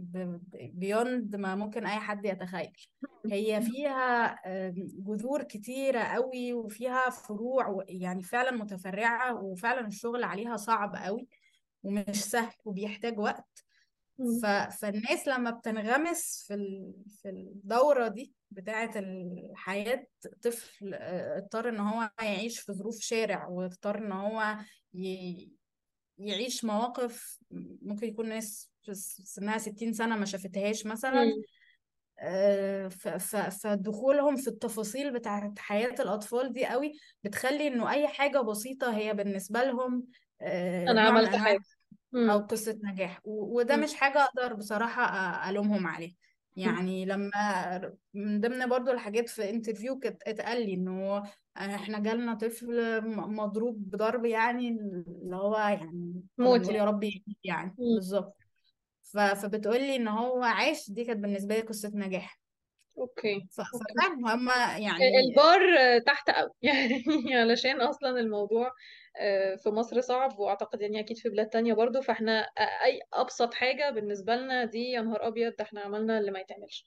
بيوند ما ممكن أي حد يتخيل هي فيها آم، جذور كتيرة قوي وفيها فروع و- يعني فعلا متفرعة وفعلا الشغل عليها صعب قوي ومش سهل وبيحتاج وقت مم. ف... فالناس لما بتنغمس في ال... في الدورة دي بتاعة الحياة طفل آه، اضطر ان هو يعيش في ظروف شارع واضطر ان هو ي... يعيش مواقف ممكن يكون ناس في سنها 60 سنة ما شافتهاش مثلا مم. آه، ف... ف... فدخولهم في التفاصيل بتاعة حياة الأطفال دي قوي بتخلي إنه أي حاجة بسيطة هي بالنسبة لهم آه، انا نوع من عملت أنواع حاجة او مم. قصة نجاح و- وده مم. مش حاجة اقدر بصراحة أ- الومهم عليه يعني لما من ضمن برضو الحاجات في انترفيو كانت اتقال لي انه احنا جالنا طفل م- مضروب بضرب يعني اللي هو يعني كنا موت بنقول يعني يا رب يهديه يعني مم. بالظبط ف- فبتقول لي ان هو عاش دي كانت بالنسبة لي قصة نجاح اوكي ف- اوكي ففعلا هم يعني البار تحت قوي يعني علشان اصلا الموضوع آه، في مصر صعب واعتقد يعني اكيد في بلاد تانية برضو فاحنا اي ابسط حاجة بالنسبة لنا دي يا نهار ابيض ده احنا عملنا اللي ما يتعملش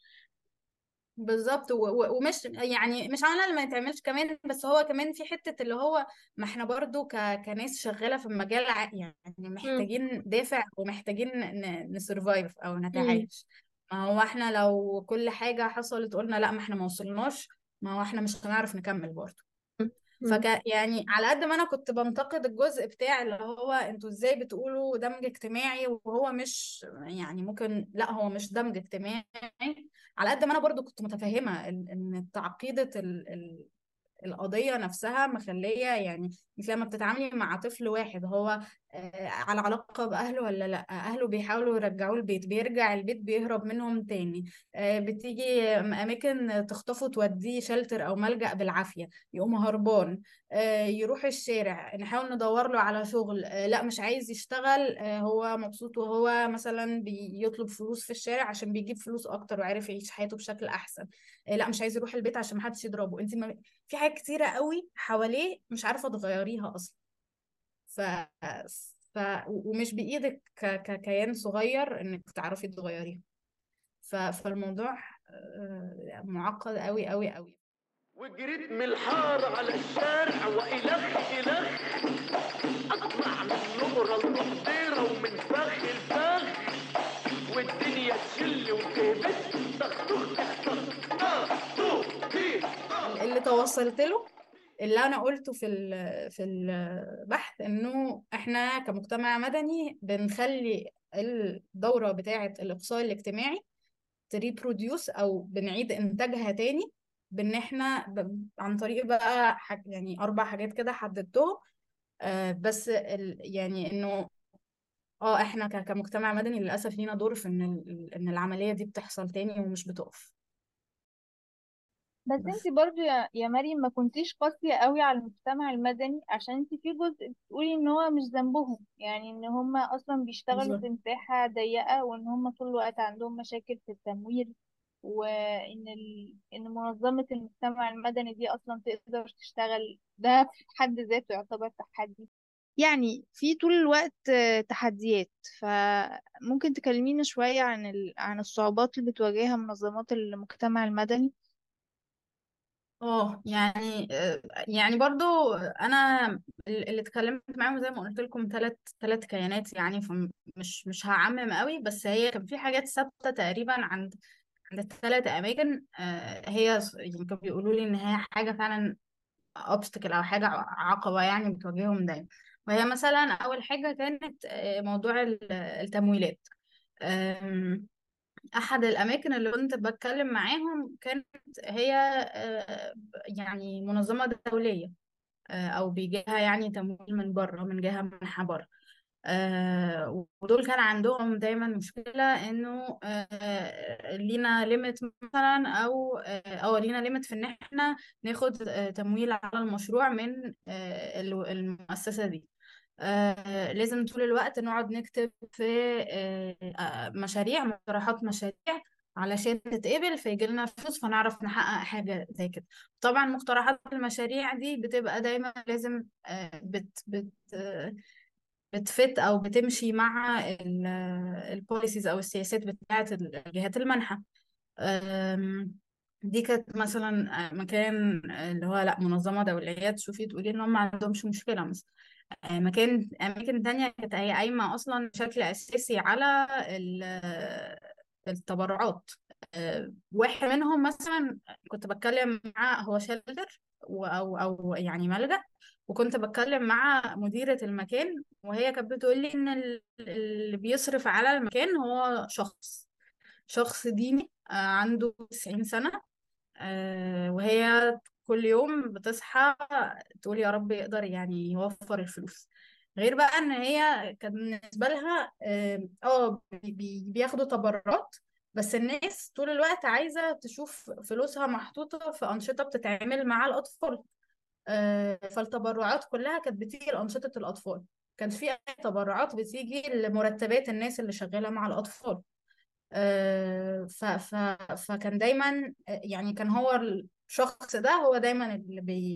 بالظبط و- و- ومش يعني مش عامله اللي ما يتعملش كمان بس هو كمان في حته اللي هو ما احنا برضو ك... كناس شغاله في المجال ع- يعني مم. محتاجين دافع ومحتاجين ن... نسرفايف او مم. نتعايش ما هو احنا لو كل حاجه حصلت قلنا لا ما احنا ما وصلناش ما هو احنا مش هنعرف نكمل برضو مم. فك يعني على قد ما انا كنت بنتقد الجزء بتاع اللي هو انتوا ازاي بتقولوا دمج اجتماعي وهو مش يعني ممكن لا هو مش دمج اجتماعي على قد ما انا برضو كنت متفهمة ان إن تعقيدة ال- ال- القضية نفسها مخلية يعني انت لما بتتعاملي مع طفل واحد هو آه، على علاقة بأهله ولا لأ أهله بيحاولوا يرجعوه البيت بيرجع البيت بيهرب منهم تاني آه، بتيجي أماكن تخطفه توديه شلتر أو ملجأ بالعافية يقوم هربان آه، يروح الشارع نحاول ندور له على شغل آه، لا مش عايز يشتغل آه، هو مبسوط وهو مثلا بيطلب فلوس في الشارع عشان بيجيب فلوس أكتر وعارف يعيش حياته بشكل أحسن آه، لا مش عايز يروح البيت عشان محدش يضربه انت ما في حاجات كتيرة قوي حواليه مش عارفة تغيريها أصلا ف... ف... ومش بإيدك ك... ككيان صغير إنك تعرفي تغيريها ف... فالموضوع آه، معقد قوي قوي قوي وجريت من الحار على الشارع وإلخ إلخ أطلع من نقرة لنقطيرة ومن فخ لفخ والدنيا تشل وتهبط طخ طخ طخ طخ طخ طخ طخ اللي توصلت له اللي انا قلته في ال- في البحث انه احنا كمجتمع مدني بنخلي الدورة بتاعة الاقصاء الاجتماعي تريبروديوس او بنعيد انتاجها تاني بان احنا ب... عن طريق بقى حاج... يعني اربع حاجات كده حددتهم آه بس ال... يعني انه اه احنا ك... كمجتمع مدني للاسف لينا دور في ان ال... ان العملية دي بتحصل تاني ومش بتقف بس بس انت برضو يا, يا مريم ما كنتيش قاسية قوي على المجتمع المدني عشان انت في جزء بتقولي ان هو مش ذنبهم يعني ان هم اصلا بيشتغلوا بالظبط في مساحة ضيقة وان هم طول الوقت عندهم مشاكل في التمويل وإن ال... إن منظمة المجتمع المدني دي أصلا تقدر تشتغل ده في حد ذاته يعتبر تحدي يعني في طول الوقت آه، تحديات فممكن تكلمينا شوية عن ال... عن الصعوبات اللي بتواجهها منظمات المجتمع المدني اه يعني آه، يعني برضو انا اللي اتكلمت معاهم زي ما قلت لكم ثلاث ثلاث كيانات يعني فمش مش هعمم قوي بس هي كان في حاجات ثابته تقريبا عند عند الثلاث اماكن آه، هي ص- يعني كانوا بيقولوا لي ان هي حاجه فعلا obstacle او حاجه ع- عقبه يعني بتواجههم دايما وهي مثلا اول حاجه كانت آه، موضوع ال- التمويلات آم، احد الاماكن اللي كنت بتكلم معاهم كانت هي آه، يعني منظمه دوليه آه، او بيجيها يعني تمويل من بره من جهه منحه بره آه ودول كان عندهم دايما مشكلة انه آه لينا ليميت مثلا او آه او لينا ليميت في ان احنا ناخد آه تمويل على المشروع من آه ال- المؤسسة دي آه لازم طول الوقت نقعد نكتب في آه آه مشاريع مقترحات مشاريع علشان تتقبل فيجي لنا فلوس فنعرف نحقق حاجة زي كده طبعا مقترحات المشاريع دي بتبقى دايما لازم آه بت بت آه بتفت او بتمشي مع البوليسيز او السياسات بتاعه الجهات المانحه أم، دي كانت مثلا آه، مكان اللي هو لا منظمه دوليه تشوفي تقولي ان هم ما عندهمش مشكله مثلا آه، مكان اماكن تانية كانت هي قايمه اصلا بشكل اساسي على ال- التبرعات آه، واحد منهم مثلا كنت بتكلم معاه هو شيلتر او او يعني ملجأ وكنت بتكلم مع مديرة المكان وهي كانت بتقول لي ان ال- اللي بيصرف على المكان هو شخص شخص ديني آه، عنده 90 سنة آه، وهي كل يوم بتصحى تقول يا رب يقدر يعني يوفر الفلوس غير بقى ان هي كان بالنسبة لها اه آه، بي- بي- بياخدوا تبرعات بس الناس طول الوقت عايزة تشوف فلوسها محطوطة في أنشطة بتتعمل مع الأطفال آه، فالتبرعات كلها كانت بتيجي لأنشطة الأطفال كانش في أي تبرعات بتيجي لمرتبات الناس اللي شغالة مع الأطفال آه، ف ف فكان دايما آه، يعني كان هو الشخص ده هو دايما اللي بي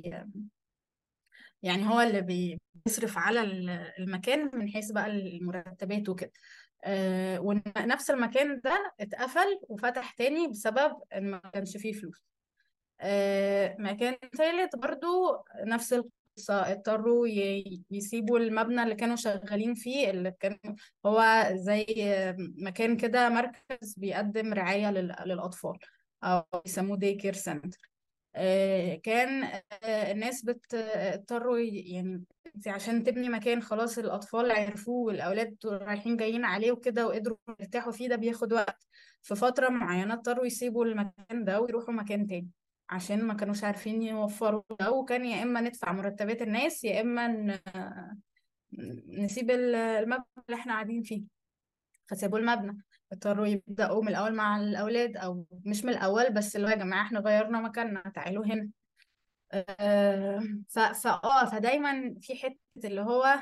يعني هو اللي بي- بيصرف على ال- المكان من حيث بقى المرتبات وكده آه، ونفس المكان ده اتقفل وفتح تاني بسبب ان ما كانش فيه فلوس آه، مكان ثالث برضو نفس القصة اضطروا ي- يسيبوا المبنى اللي كانوا شغالين فيه اللي كان هو زي مكان كده مركز بيقدم رعاية لل- للأطفال أو يسموه داي كير سنتر كان آه، الناس بت- اضطروا ي- يعني انت عشان تبني مكان خلاص الأطفال عرفوه والأولاد رايحين جايين عليه وكده وقدروا يرتاحوا فيه ده بياخد وقت في فترة معينة اضطروا يسيبوا المكان ده ويروحوا مكان تاني عشان ما كانوش عارفين يوفروا ده وكان يا إما ندفع مرتبات الناس يا إما ن- نسيب ال- المبنى اللي احنا قاعدين فيه فسابوا المبنى اضطروا يبدأوا من الأول مع الأولاد أو مش من الأول بس اللي هو يا جماعة احنا غيرنا مكاننا تعالوا هنا آه، ف فا اه فدايما في حتة اللي هو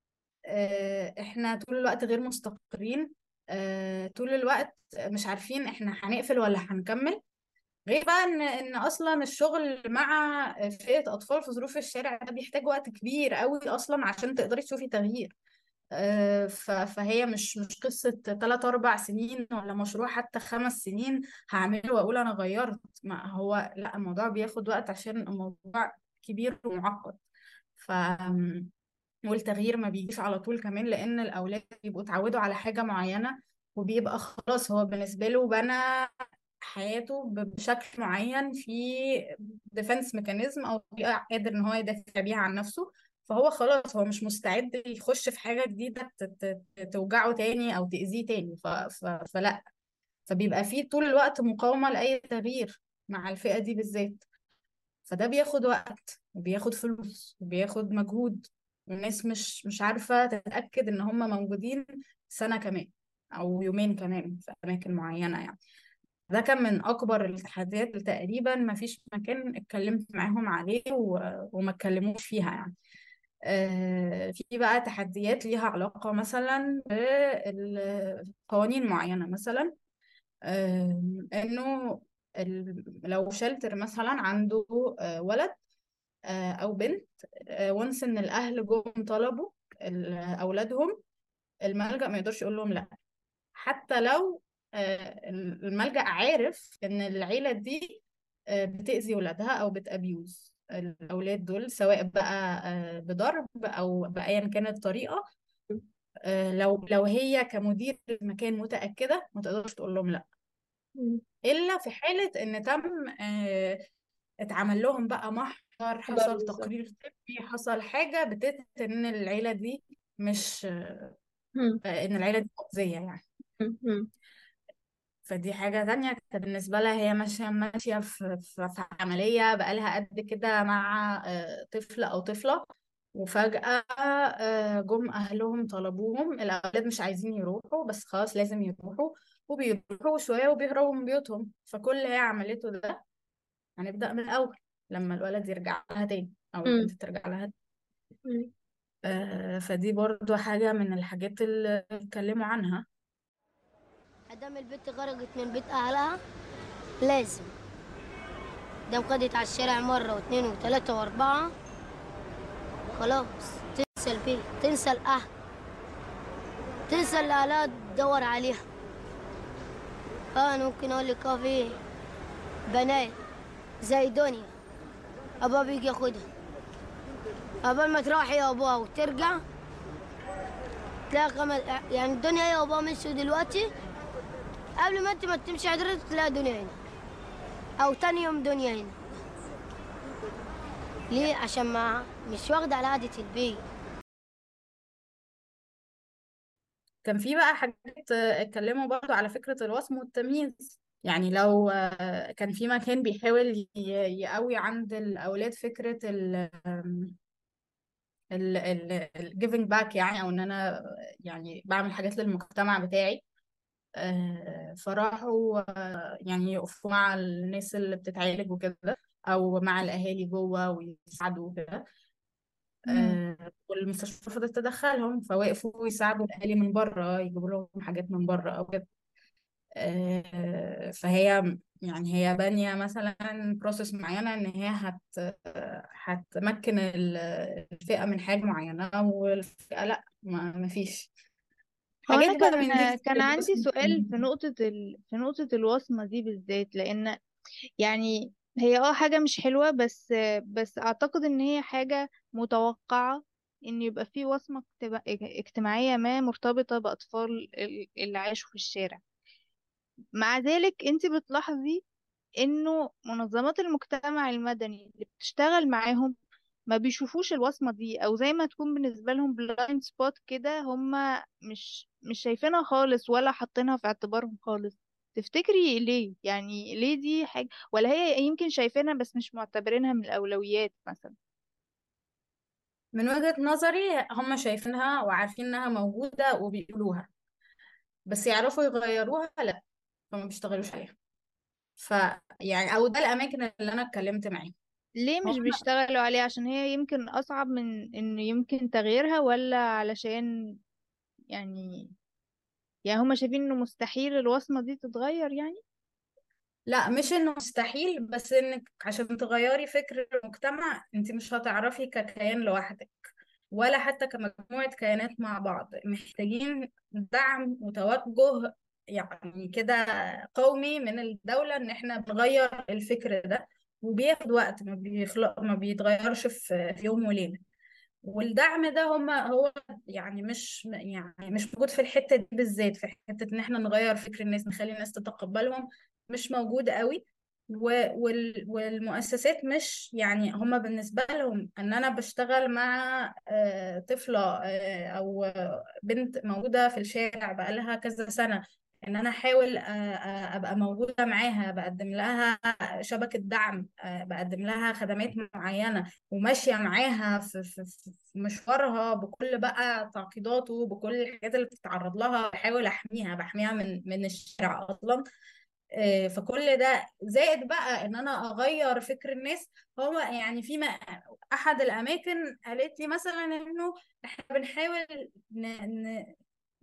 آه، احنا طول الوقت غير مستقرين آه، طول الوقت مش عارفين احنا هنقفل ولا هنكمل غير بقى ان ان اصلا الشغل مع فئة اطفال في ظروف الشارع ده بيحتاج وقت كبير قوي اصلا عشان تقدري تشوفي تغيير آه، ف- فهي مش مش قصة تلات أربع سنين ولا مشروع حتى خمس سنين هعمله وأقول أنا غيرت ما هو لا الموضوع بياخد وقت عشان الموضوع كبير ومعقد ف والتغيير ما بيجيش على طول كمان لأن الأولاد بيبقوا اتعودوا على حاجة معينة وبيبقى خلاص هو بالنسبة له بنى حياته ب- بشكل معين في ديفense ميكانيزم أو طريقة قادر إن هو يدافع بيها عن نفسه فهو خلاص هو مش مستعد يخش في حاجة جديدة ت- ت- توجعه تاني أو تأذيه تاني ف... ف... فلا فبيبقى فيه طول الوقت مقاومة لأي تغيير مع الفئة دي بالذات فده بياخد وقت وبياخد فلوس وبياخد مجهود والناس مش مش عارفة تتأكد إن هم موجودين سنة كمان أو يومين كمان في أماكن معينة يعني ده كان من أكبر التحديات اللي تقريبا ما فيش مكان اتكلمت معاهم عليه و... وما اتكلموش فيها يعني آه، في بقى تحديات ليها علاقة مثلا بقوانين معينة مثلا آم، انه ال- لو شلتر مثلا عنده آه، ولد آه، او بنت وانس ان الاهل جم طلبوا ال- اولادهم الملجأ ما يقدرش يقول لهم لا حتى لو آه، الملجأ عارف ان العيلة دي آه، بتأذي ولادها او بتأبيوز الاولاد دول سواء بقى آه، بضرب او بأيا كانت الطريقة آه، لو لو هي كمدير مكان متأكدة ما تقدرش تقول لهم لا مم. إلا في حالة إن تم آه، اتعمل لهم بقى محضر ده حصل بالظبط تقرير طبي حصل حاجة بتثبت إن العيلة دي مش آه، مم. إن العيلة دي مؤذية يعني مم. مم. فدي حاجة تانية كانت بالنسبة لها هي ماشية ماشية في, في, في عملية بقالها قد كده مع آه، طفل أو طفلة وفجأة آه، جم أهلهم طلبوهم الأولاد مش عايزين يروحوا بس خلاص لازم يروحوا وبيروحوا شوية وبيهربوا من بيوتهم فكل اللي هي عملته ده هنبدأ من الأول لما الولد يرجع لها تاني أو مم. البنت ترجع لها تاني. مم. آه، فدي برضو حاجة من الحاجات اللي اتكلموا عنها ادام البنت خرجت من بيت اهلها لازم دام خدت على الشارع مرة واثنين وثلاثة واربعة خلاص تنسى البيت تنسى الاهل تنسى اللي اهلها تدور عليها اه انا ممكن اقول لك اه في بنات زي دنيا ابوها بيجي ياخدها قبل ما تروح يا ابوها وترجع تلاقي خمس يعني الدنيا هي وابوها مشوا دلوقتي قبل ما انت ما تمشي حضرتك تلاقي دنيا هنا او تاني يوم دنيا هنا ليه عشان ما مش واخده على عادة البيت كان في بقى حاجات آه، اتكلموا برضو على فكرة الوصم والتمييز يعني لو آه، كان في مكان بيحاول ي- يقوي عند الأولاد فكرة ال ال ال ال giving back يعني أو إن أنا يعني بعمل حاجات للمجتمع بتاعي آه، فراحوا آه، يعني يقفوا مع الناس اللي بتتعالج وكده أو مع الأهالي جوه ويساعدوا وكده مم. آه، والمستشفى فضلت تدخلهم فوقفوا يساعدوا الأهالي من بره يجيبوا لهم حاجات من بره أو كده آه، فهي يعني هي بانية مثلا بروسيس معينة إن هي هت هتمكن ال- الفئة من حاجة معينة والفئة لأ ما مفيش هو انا حاجات بقى من دي كان كتير كان عندي الوصم سؤال في نقطة ال... في نقطة الوصمة دي بالذات لان يعني هي اه حاجة مش حلوة بس بس اعتقد ان هي حاجة متوقعة ان يبقى في وصمة اجتماع- اجتماعية ما مرتبطة بأطفال ال- اللي عاشوا في الشارع مع ذلك انت بتلاحظي انه منظمات المجتمع المدني اللي بتشتغل معاهم ما بيشوفوش الوصمة دي او زي ما تكون بالنسبة لهم بلايند سبوت كده هم مش مش شايفينها خالص ولا حاطينها في اعتبارهم خالص تفتكري ليه يعني ليه دي حاجة ولا هي يمكن شايفينها بس مش معتبرينها من الأولويات مثلا من وجهة نظري هم شايفينها وعارفين إنها موجودة وبيقولوها بس يعرفوا يغيروها لأ فما بيشتغلوش عليها فيعني أو ده الأماكن اللي أنا اتكلمت معاهم ليه مش هم بيشتغلوا عليها عشان هي يمكن أصعب من إنه يمكن تغييرها ولا علشان يعني يعني هما شايفين إنه مستحيل الوصمة دي تتغير يعني لا مش انه مستحيل بس انك عشان تغيري فكر المجتمع انت مش هتعرفي ككيان لوحدك ولا حتى كمجموعة كيانات مع بعض محتاجين دعم وتوجه يعني كده قومي من الدولة ان احنا بنغير الفكر ده وبياخد وقت ما بيخلق ما بيتغيرش في في يوم وليلة والدعم ده هم هو يعني مش يعني مش موجود في الحتة دي بالذات في حتة ان احنا نغير فكر الناس نخلي الناس تتقبلهم مش موجود قوي و- وال- والمؤسسات مش يعني هم بالنسبة لهم ان انا بشتغل مع آه، طفلة آه، او بنت موجودة في الشارع بقالها كذا سنة ان انا احاول آه، آه، ابقى موجودة معاها بقدم لها شبكة دعم آه، بقدم لها خدمات معينة وماشية معاها في, في, في في مشوارها بكل بقى تعقيداته بكل الحاجات اللي بتتعرض لها بحاول احميها بحميها من من الشارع اصلا آه، فكل ده زائد بقى ان انا اغير فكر الناس هو يعني في م- احد الاماكن قالت لي مثلا انه احنا بنحاول ن... ن...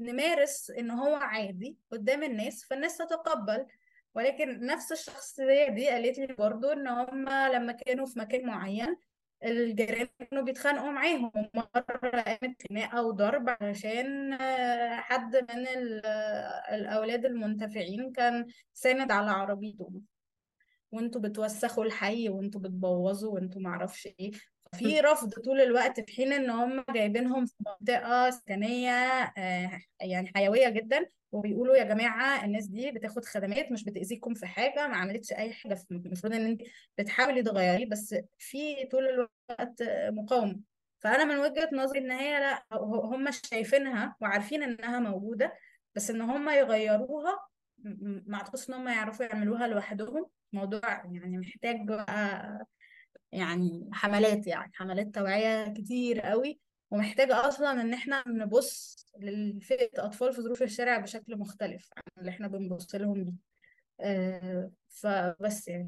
نمارس ان هو عادي قدام الناس فالناس تتقبل ولكن نفس الشخصية دي قالت لي برضو ان هم لما كانوا في مكان معين الجيران كانوا بيتخانقوا معاهم مرة قامت خناقة وضرب علشان آه، حد من ال- آه، الأولاد المنتفعين كان ساند على عربيته وانتوا بتوسخوا الحي وانتوا بتبوظوا وانتوا معرفش ايه في رفض طول الوقت في حين ان هم جايبينهم في منطقة سكنية آه، يعني حيوية جدا وبيقولوا يا جماعة الناس دي بتاخد خدمات مش بتأذيكم في حاجة ما عملتش أي حاجة المفروض إن أنت بتحاولي تغيريه بس في طول الوقت مقاومة فأنا من وجهة نظري إن هي لا هم شايفينها وعارفين إنها موجودة بس إن هم يغيروها م- م- ما أعتقدش إن هم يعرفوا يعملوها لوحدهم موضوع يعني محتاج بقى يعني حملات يعني حملات توعية كتير قوي ومحتاجة أصلا إن إحنا نبص لفئة أطفال في ظروف الشارع بشكل مختلف عن اللي إحنا بنبص لهم بيه آه فبس يعني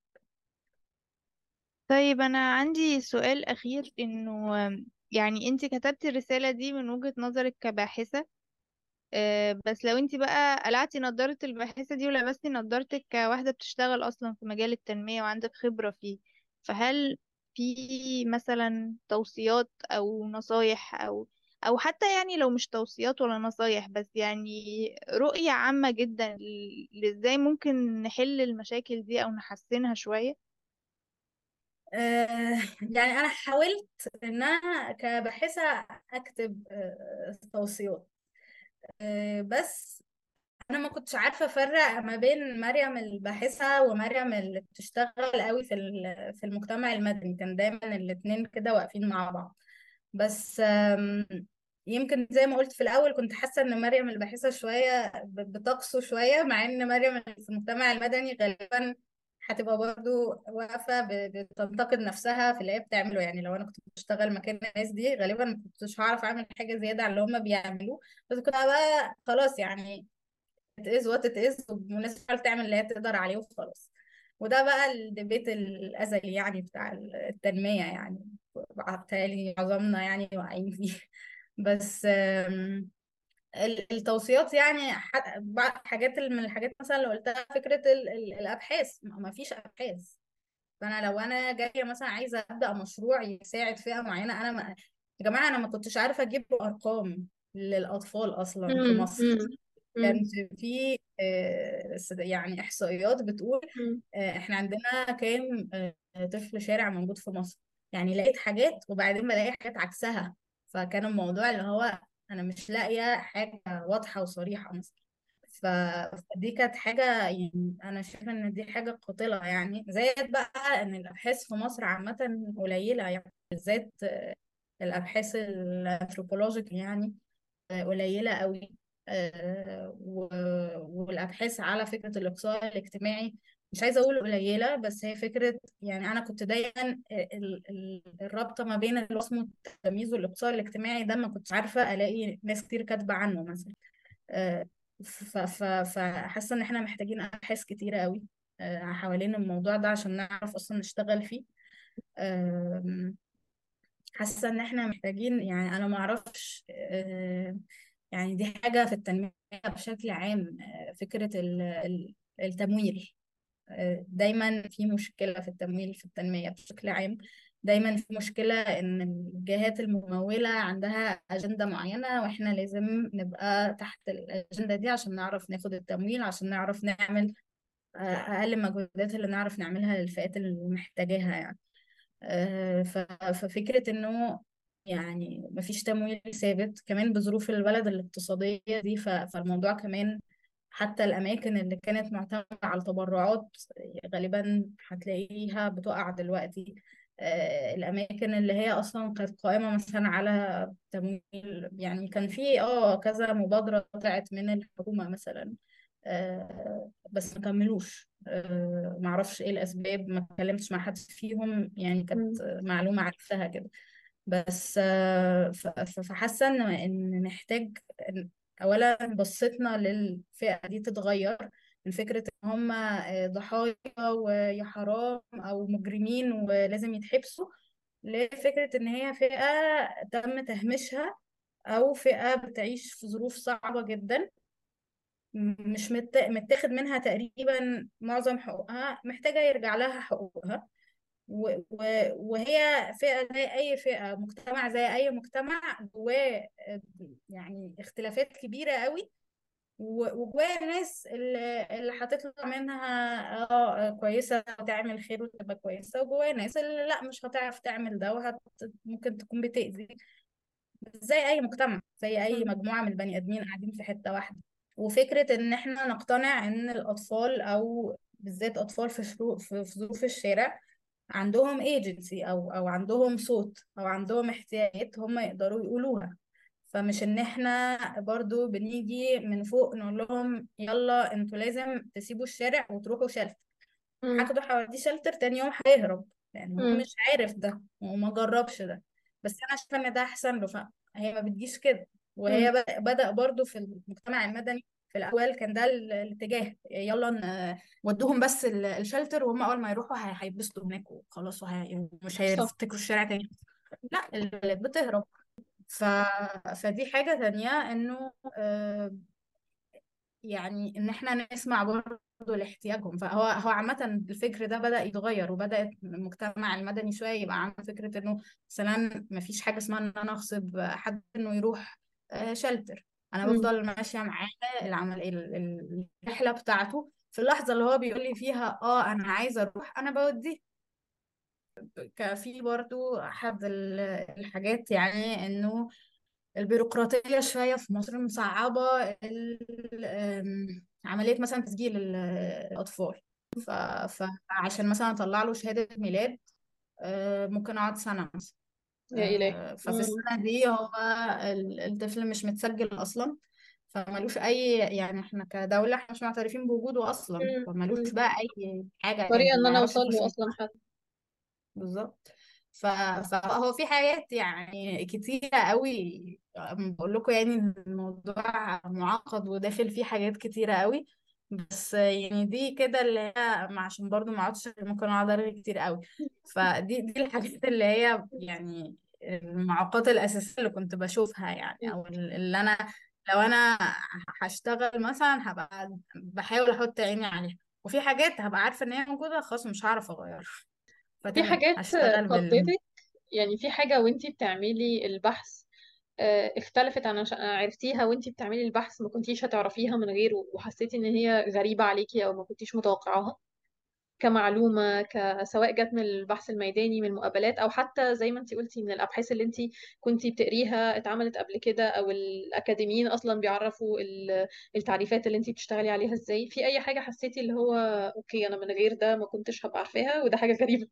طيب أنا عندي سؤال أخير إنه يعني أنت كتبتي الرسالة دي من وجهة نظرك كباحثة آه، بس لو أنت بقى قلعتي نضارة الباحثة دي ولبستي نضارتك كواحدة بتشتغل أصلا في مجال التنمية وعندك خبرة فيه فهل في مثلا توصيات أو نصايح أو أو حتى يعني لو مش توصيات ولا نصايح بس يعني رؤية عامة جدا ل- لإزاي ممكن نحل المشاكل دي أو نحسنها شوية آه يعني أنا حاولت إن أنا كباحثة أكتب آه توصيات آه بس انا ما كنتش عارفه افرق ما بين مريم الباحثه ومريم اللي بتشتغل قوي في ال- في المجتمع المدني كان دايما الاتنين كده واقفين مع بعض بس آم، يمكن زي ما قلت في الاول كنت حاسه ان مريم الباحثه شويه ب- بتقسو شويه مع ان مريم اللي في المجتمع المدني غالبا هتبقى برضو واقفه ب- بتنتقد نفسها في اللي هي بتعمله يعني لو انا كنت بشتغل مكان الناس دي غالبا ما كنتش هعرف اعمل حاجه زياده عن اللي هم بيعملوه بس كنت بقى خلاص يعني تقيس وات تقيس والناس بتحاول تعمل اللي هي تقدر عليه وخلاص وده بقى الديبيت الأزلي يعني بتاع التنمية يعني بالتالي معظمنا يعني واقعين فيه بس آم، ال- التوصيات يعني ح- بعض حاجات من الحاجات مثلا اللي قلتها فكرة ال- ال- الأبحاث ما ما فيش أبحاث فأنا لو أنا جاية مثلا عايزة أبدأ مشروع يساعد فئة معينة أنا ما... يا جماعة أنا ما كنتش عارفة أجيب أرقام للأطفال أصلا في مم. مصر مم. مم. كان في آه، س- يعني إحصائيات بتقول مم. آه، إحنا عندنا كام آه، طفل شارع موجود في مصر يعني لقيت حاجات وبعدين بلاقي حاجات عكسها فكان الموضوع اللي هو أنا مش لاقية حاجة واضحة وصريحة مثلا ف- فدي كانت حاجة يعني أنا شايفة إن دي حاجة قاتلة يعني زائد بقى إن الأبحاث في مصر عامة قليلة يعني بالذات آه، الأبحاث الأنثروبولوجيك يعني آه، قليلة قوي آه، و- والأبحاث على فكرة الإقصاء الاجتماعي مش عايزة أقول قليلة بس هي فكرة يعني أنا كنت دايما ال- ال- الرابطة ما بين الوصم والتمييز والإقصاء الاجتماعي ده ما كنتش عارفة ألاقي ناس كتير كاتبة عنه مثلا آه، ف- ف- فحاسة إن إحنا محتاجين أبحاث كتيرة قوي آه، حوالين الموضوع ده عشان نعرف أصلا نشتغل فيه آم، حاسه ان احنا محتاجين يعني انا ما اعرفش آه، يعني دي حاجه في التنميه بشكل عام آه، فكره ال- ال- التمويل آه، دايما في مشكله في التمويل في التنميه بشكل عام دايما في مشكله ان الجهات المموله عندها اجنده معينه واحنا لازم نبقى تحت الاجنده دي عشان نعرف ناخد التمويل عشان نعرف نعمل آه، اقل المجهودات اللي نعرف نعملها للفئات اللي محتاجاها يعني آه، ف- ففكرة انه يعني مفيش تمويل ثابت كمان بظروف البلد الاقتصادية دي ف- فالموضوع كمان حتى الأماكن اللي كانت معتمدة على التبرعات غالبا هتلاقيها بتقع دلوقتي آه، الأماكن اللي هي أصلا كانت قائمة مثلا على تمويل يعني كان في اه كذا مبادرة طلعت من الحكومة مثلا آه، بس ما كملوش آه، معرفش ايه الاسباب ما اتكلمتش مع حد فيهم يعني كانت معلومه عرفتها كده بس آه، ف- ف- فحاسه ان ان محتاج إن اولا بصتنا للفئه دي تتغير من فكره ان هم آه، ضحايا ويا حرام او مجرمين ولازم يتحبسوا لفكره ان هي فئه تم تهميشها أو فئة بتعيش في ظروف صعبة جدا م- مش مت- متاخد منها تقريبا معظم حقوقها محتاجة يرجع لها حقوقها و- و- وهي فئة زي أي فئة مجتمع زي أي مجتمع جواه آه، يعني اختلافات كبيرة قوي و- وجواه ناس اللي اللي هتطلع منها اه كويسة وتعمل خير وتبقى كويسة وجواه ناس اللي لا مش هتعرف تعمل ده وهت ممكن تكون بتأذي زي أي مجتمع زي أي مم. مجموعة من البني آدمين قاعدين في حتة واحدة وفكرة إن إحنا نقتنع إن الأطفال أو بالذات أطفال في شرو في في ظروف الشارع عندهم agency أو أو عندهم صوت أو عندهم احتياجات هم يقدروا يقولوها فمش إن إحنا برضو بنيجي من فوق نقول لهم يلا انتوا لازم تسيبوا الشارع وتروحوا شلتر مم. هاخده حواليه شلتر تاني يوم هيهرب يعني هو مم. مش عارف ده وما جربش ده بس انا شايفه ان ده احسن له فهي ما بتجيش كده وهي مم. ب- بدأ برضو في المجتمع المدني في الاول كان ده ال- الاتجاه يلا ن- ودوهم بس ال- الشلتر وهم اول ما يروحوا هي- هيتبسطوا هناك وخلاص وهي- ومش صح هيفتكروا الشارع تاني لا البلد بتهرب ف... فدي حاجة تانية انه آه، يعني ان احنا نسمع برضه لاحتياجهم فهو هو عامة الفكر ده بدأ يتغير وبدأ المجتمع المدني شوية يبقى عنده فكرة انه مثلا ما فيش حاجة اسمها ان انا اغصب حد انه يروح شلتر انا مم. بفضل ماشية معاه العمل ال- ال- الرحلة بتاعته في اللحظة اللي هو بيقول لي فيها اه انا عايزة اروح انا بوديه كفي برضو احد ال- الحاجات يعني انه البيروقراطية شوية في مصر مصعبة ال- آم، عملية مثلا تسجيل ال- الأطفال ف... فعشان مثلا أطلع له شهادة ميلاد آه، ممكن أقعد سنة مثلا يا إلهي آه، ففي مم. السنة دي هو ال- الطفل مش متسجل أصلا فملوش أي يعني احنا كدولة احنا مش معترفين بوجوده أصلا مم. فملوش مم. بقى أي حاجة طريقة يعني إن ما أنا يعرفش أوصل يخش له أصلا حتى بالظبط ف... فهو في حاجات يعني كتيرة قوي بقول لكم يعني الموضوع معقد وداخل فيه حاجات كتيرة قوي بس يعني دي كده اللي هي ما- عشان برضو ما اقعدش ممكن اقعد ارغي كتير قوي فدي دي الحاجات اللي هي يعني المعوقات الأساسية اللي كنت بشوفها يعني او اللي انا لو انا هشتغل مثلا هبقى بحاول احط عيني عليها وفي حاجات هبقى عارفة ان هي موجودة خلاص مش هعرف اغيرها في فتمام حاجات هشتغل بال خضتك يعني في حاجة وانتي بتعملي البحث آه، اختلفت عن عش- عرفتيها وانتي بتعملي البحث ما كنتيش هتعرفيها من غيره وحسيتي ان هي غريبة عليكي او ما كنتيش متوقعاها كمعلومة ك- سواء جت من البحث الميداني من المقابلات او حتى زي ما انتي قلتي من الابحاث اللي انتي كنتي بتقريها اتعملت قبل كده او الاكاديميين اصلا بيعرفوا ال- التعريفات اللي انتي بتشتغلي عليها ازاي في اي حاجة حسيتي اللي هو اوكي انا من غير ده ما كنتش هبقى عارفاها وده حاجة غريبة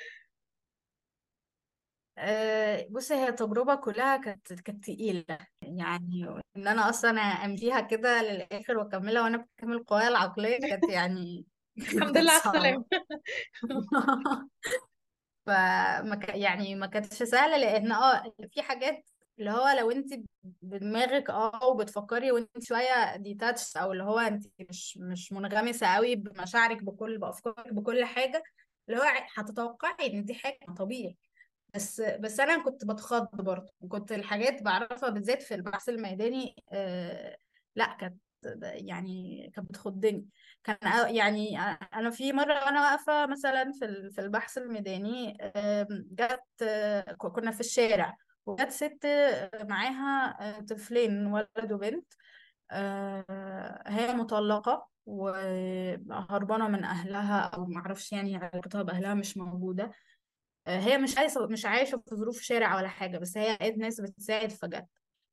أه بصي هي التجربة كلها كانت كانت تقيلة يعني إن أنا أصلا أمشيها كده للآخر وأكملها وأنا بكامل قوايا العقلية كانت يعني الحمد كانت لله على صعبة السلامة فما ك... يعني ما كانتش سهلة لأن اه في حاجات اللي هو لو انت بدماغك اه وبتفكري وانت شوية ديتاتش او اللي هو انت مش مش منغمسة قوي بمشاعرك بكل بأفكارك بكل حاجة اللي هو هتتوقعي ان دي حاجة طبيعي بس بس انا كنت بتخض برضه وكنت الحاجات بعرفها بالذات في البحث الميداني آه لا كانت يعني كانت بتخضني كان أ- يعني انا في مره وانا واقفه مثلا في ال- في البحث الميداني آم، جت آه، ك- كنا في الشارع وجت ست آه، معاها آه، طفلين ولد وبنت آه، هي مطلقه وهربانه من اهلها او معرفش يعني علاقتها باهلها مش موجوده آه، هي مش عايشة مش عايشة في ظروف شارع ولا حاجة بس هي لقيت ناس بتساعد فجت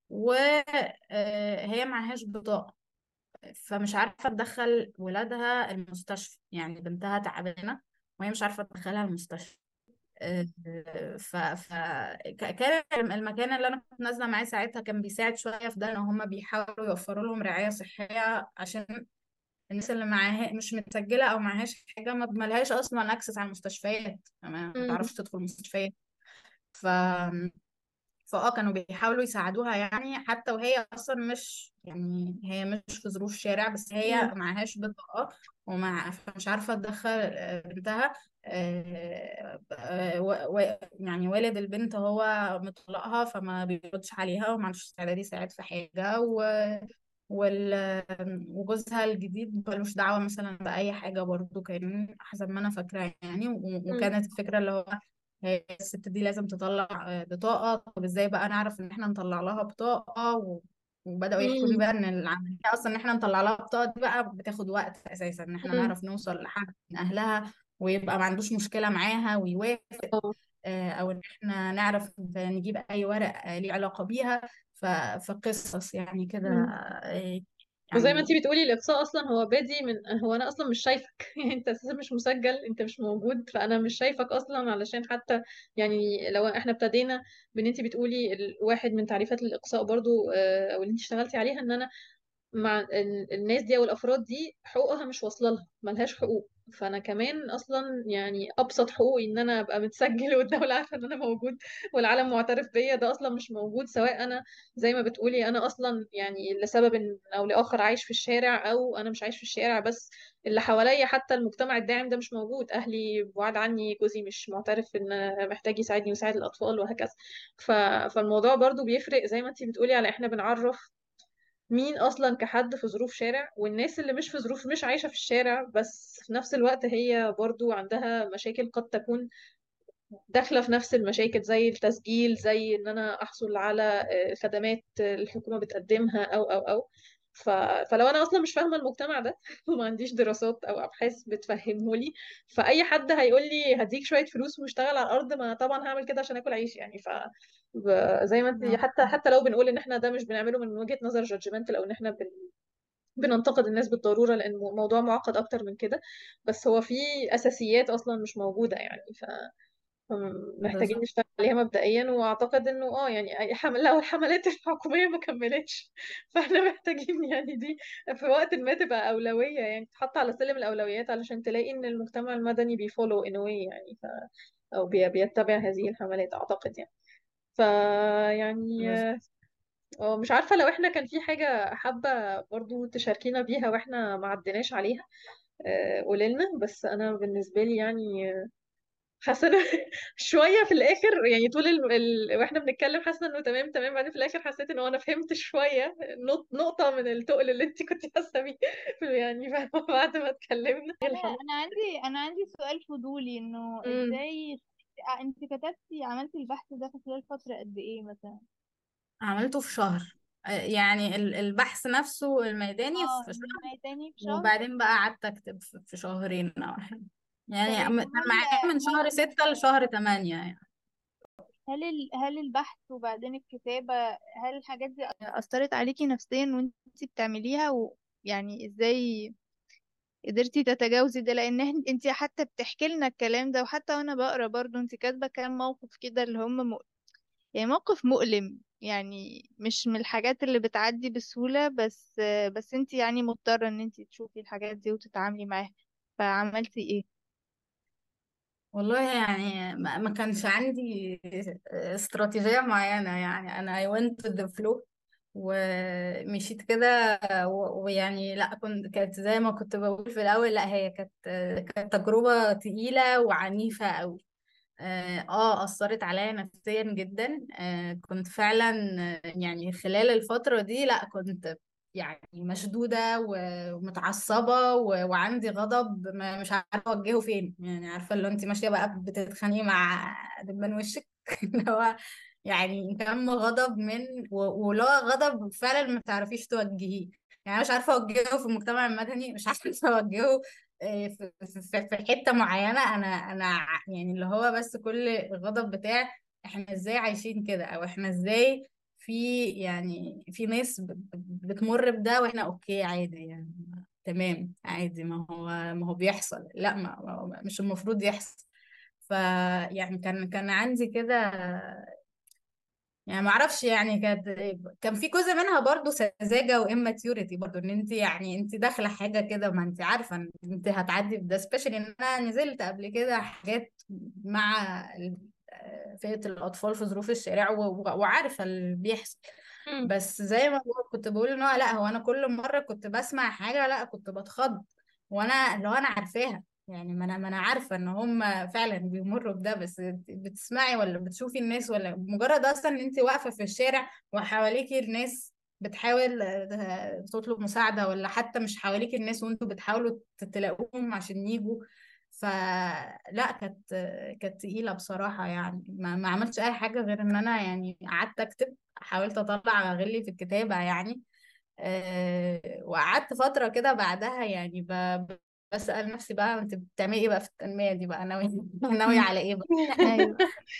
وهي معهاش بطاقة فمش عارفة تدخل ولادها المستشفى يعني بنتها تعبانة وهي مش عارفة تدخلها المستشفى آه، ف... ف... ك- كان المكان اللي انا كنت نازله معاه ساعتها كان بيساعد شويه في ده ان هم بيحاولوا يوفروا لهم رعايه صحيه عشان الناس اللي معاها مش متسجله او معهاش حاجه ما ملهاش اصلا اكسس على المستشفيات ما ما مم. تعرفش تدخل المستشفيات ف... فاه كانوا بيحاولوا يساعدوها يعني حتى وهي اصلا مش يعني هي مش في ظروف شارع بس هي مم. معهاش بطاقة ومع مش عارفة تدخل آه، بنتها آه، آه، و- و- يعني والد البنت هو مطلقها فما بيردش عليها وما عندوش استعداد يساعد في حاجة و وال... وجوزها الجديد ملوش دعوة مثلا بأي حاجة برضو كان حسب ما أنا فاكرة يعني و... مم. وكانت الفكرة اللي هو هي الست دي لازم تطلع آه، بطاقة طب ازاي بقى نعرف ان احنا نطلع لها بطاقة و... وبدأوا يحكوا لي مم. بقى ان العملية اصلا ان احنا نطلع لها بطاقة دي بقى بتاخد وقت اساسا ان احنا مم. نعرف نوصل لحد من اهلها ويبقى ما عندوش مشكلة معاها ويوافق اه آه، او ان احنا نعرف نجيب اي ورق آه، ليه علاقة بيها ف... فقصص يعني كده مم. آه، وزي ما انتي يعني بتقولي الاقصاء اصلا هو بادي من هو انا اصلا مش شايفك يعني انت اساسا مش مسجل انت مش موجود فانا مش شايفك اصلا علشان حتى يعني لو احنا ابتدينا بان انتي بتقولي ال- واحد من تعريفات الاقصاء برضو آه، او اللي انتي اشتغلتي عليها ان انا مع ال- الناس دي او الافراد دي حقوقها مش واصله لها ملهاش حقوق فانا كمان اصلا يعني ابسط حقوقي ان انا ابقى متسجل والدوله عارفه ان انا موجود والعالم معترف بيا ده اصلا مش موجود سواء انا زي ما بتقولي انا اصلا يعني لسبب إن- او لاخر عايش في الشارع او انا مش عايش في الشارع بس اللي حواليا حتى المجتمع الداعم ده مش موجود اهلي بعاد عني جوزي مش معترف ان محتاج يساعدني ويساعد الاطفال وهكذا ف... فالموضوع برضو بيفرق زي ما انتي بتقولي على احنا بنعرف مين اصلا كحد في ظروف شارع والناس اللي مش في ظروف مش عايشة في الشارع بس في نفس الوقت هي برضو عندها مشاكل قد تكون داخلة في نفس المشاكل زي التسجيل زي ان انا احصل على آه، خدمات الحكومة بتقدمها او او او ف... فلو انا اصلا مش فاهمة المجتمع ده وما عنديش دراسات او ابحاث بتفهمه لي فاي حد هيقول لي هديك شوية فلوس واشتغل على الارض ما طبعا هعمل كده عشان اكل عيش يعني ف ب- زي ما انت حتى حتى لو بنقول ان احنا ده مش بنعمله من وجهة نظر جادجمنتال او ان احنا بن... بننتقد الناس بالضرورة لان الموضوع معقد اكتر من كده بس هو في اساسيات اصلا مش موجودة يعني ف محتاجين بالظبط نشتغل عليها مبدئيا واعتقد انه اه يعني اي حمل لو الحملات الحكوميه ما كملتش فاحنا محتاجين يعني دي في وقت ما تبقى اولويه يعني تتحط على سلم الاولويات علشان تلاقي ان المجتمع المدني بيفولو ان واي يعني ف او بي- بيتبع هذه الحملات اعتقد يعني ف يعني بالظبط. اه مش عارفه لو احنا كان في حاجه حابه برضو تشاركينا بيها واحنا ما عديناش عليها آه، قوليلنا بس انا بالنسبه لي يعني حاسه إن شويه في الاخر يعني طول ال... ال... واحنا بنتكلم حاسه انه تمام تمام بعدين في الاخر حسيت انه انا فهمت شويه نق... نقطه من التقل اللي انت كنت حاسه بيه يعني فاهمة بعد ما اتكلمنا انا انا عندي انا عندي سؤال فضولي انه امم ازاي آه، انت كتبتي عملتي البحث ده في خلال فترة قد ايه مثلا عملته في شهر آه، يعني ال- البحث نفسه الميداني اه في شهر الميداني في شهر وبعدين بقى قعدت اكتب في في شهرين او حاجه يعني طيب م- كان وهل معايا من شهر هل ستة لشهر تمانية يعني هل ال- هل البحث وبعدين الكتابة هل الحاجات دي أثرت عليكي نفسيا وانتي بتعمليها ويعني ازاي قدرتي تتجاوزي ده لان إحنا- انتي حتى بتحكي لنا الكلام ده وحتى وانا بقرا برضو انتي كاتبة كام موقف كده اللي هم م... يعني موقف مؤلم يعني مش من الحاجات اللي بتعدي بسهولة بس بس انتي يعني مضطرة ان انتي تشوفي الحاجات دي وتتعاملي معاها فعملتي ايه والله يعني ما ما كانش عندي استراتيجية معينة يعني أنا I went with the flow ومشيت كده و- ويعني لا كنت كانت زي ما كنت بقول في الأول لا هي كانت كانت تجربة تقيلة وعنيفة أوي اه آه، أثرت عليا نفسيا جدا آه كنت فعلا آه، يعني خلال الفترة دي لا كنت يعني مشدودة و- ومتعصبة و- وعندي غضب ما مش عارفة أوجهه فين يعني عارفة اللي انت ماشية بقى بتتخانقي مع دبان وشك اللي هو يعني كم غضب من و- ولا غضب فعلا ما تعرفيش توجهيه يعني أنا مش عارفة أوجهه في المجتمع المدني مش عارفة أوجهه آه، في في في- في حتة معينة أنا أنا ع- يعني اللي هو بس كل الغضب بتاعي إحنا إزاي عايشين كده أو إحنا إزاي في يعني في ناس ب- ب- بتمر بده وإحنا أوكي عادي يعني تمام عادي ما هو ما هو بيحصل لا ما ما هو مش المفروض يحصل فيعني كان كان عندي كده يعني ما اعرفش يعني كانت كان في جزء منها برضو سذاجه واماتيوريتي برضو ان انت يعني انت داخله حاجه كده ما انت عارفه ان انت هتعدي بده سبيشالي ان انا نزلت قبل كده حاجات مع ال- فئة الأطفال في ظروف الشارع و- و- وعارفة اللي بيحصل مم. بس زي ما بقول كنت بقول ان هو لا هو انا كل مرة كنت بسمع حاجة لا كنت بتخض وانا لو انا عارفاها يعني ما انا ما انا عارفة ان هم فعلا بيمروا بده بس بتسمعي ولا بتشوفي الناس ولا مجرد اصلا ان انت واقفة في الشارع وحواليكي الناس بتحاول آه، تطلب مساعدة ولا حتى مش حواليك الناس وانتوا بتحاولوا تلاقوهم عشان يجوا فلا كانت كانت تقيلة بصراحة يعني ما, ما عملتش أي حاجة غير إن أنا يعني قعدت أكتب حاولت أطلع غلي في الكتابة يعني أه وقعدت فترة كده بعدها يعني ب... بسأل نفسي بقى أنت بتعملي إيه بقى في التنمية دي بقى ناوية ناوية على إيه بقى ايوه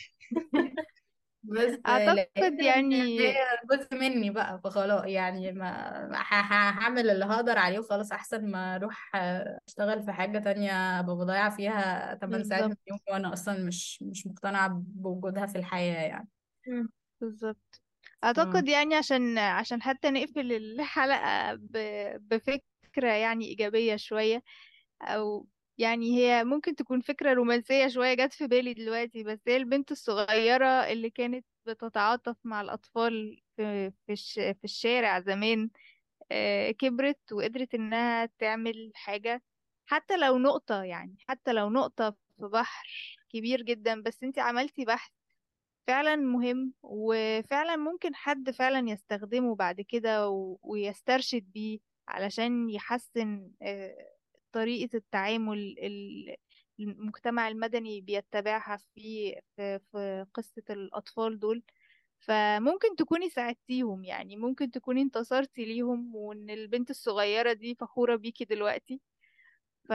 بس اعتقد لقيت إن يعني هي جزء مني بقى فخلاص يعني ما ه- ه- هعمل اللي هقدر عليه وخلاص أحسن ما أروح آه، أشتغل في حاجة تانية أبقى بضيع فيها 8 ساعات من بالظبط يومي وأنا أصلا مش مش مقتنعة بوجودها في الحياة يعني مم. بالظبط مم. اعتقد يعني عشان عشان حتى نقفل الحلقة ب... بفكرة يعني ايجابية شوية او يعني هي ممكن تكون فكرة رومانسية شوية جت في بالي دلوقتي بس هي البنت الصغيرة اللي كانت بتتعاطف مع الأطفال في في, الش... في الشارع زمان آه، كبرت وقدرت إنها تعمل حاجة حتى لو نقطة يعني حتى لو نقطة في بحر كبير جدا بس انتي عملتي بحث فعلا مهم وفعلا ممكن حد فعلا يستخدمه بعد كده و... ويسترشد بيه علشان يحسن آه، طريقة التعامل ال- المجتمع المدني بيتبعها في في في قصة الأطفال دول فممكن تكوني ساعدتيهم يعني ممكن تكوني انتصرتي ليهم وإن البنت الصغيرة دي فخورة بيكي دلوقتي ف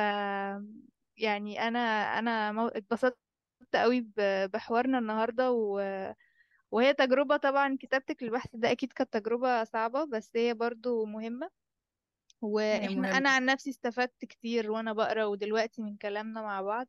يعني أنا أنا مو- اتبسطت قوي ب- بحوارنا النهاردة و... وهي تجربة طبعا كتابتك للبحث ده أكيد كانت تجربة صعبة بس هي برضو مهمة هي واحنا انا مهمة عن نفسي استفدت كتير وانا بقرا ودلوقتي من كلامنا مع بعض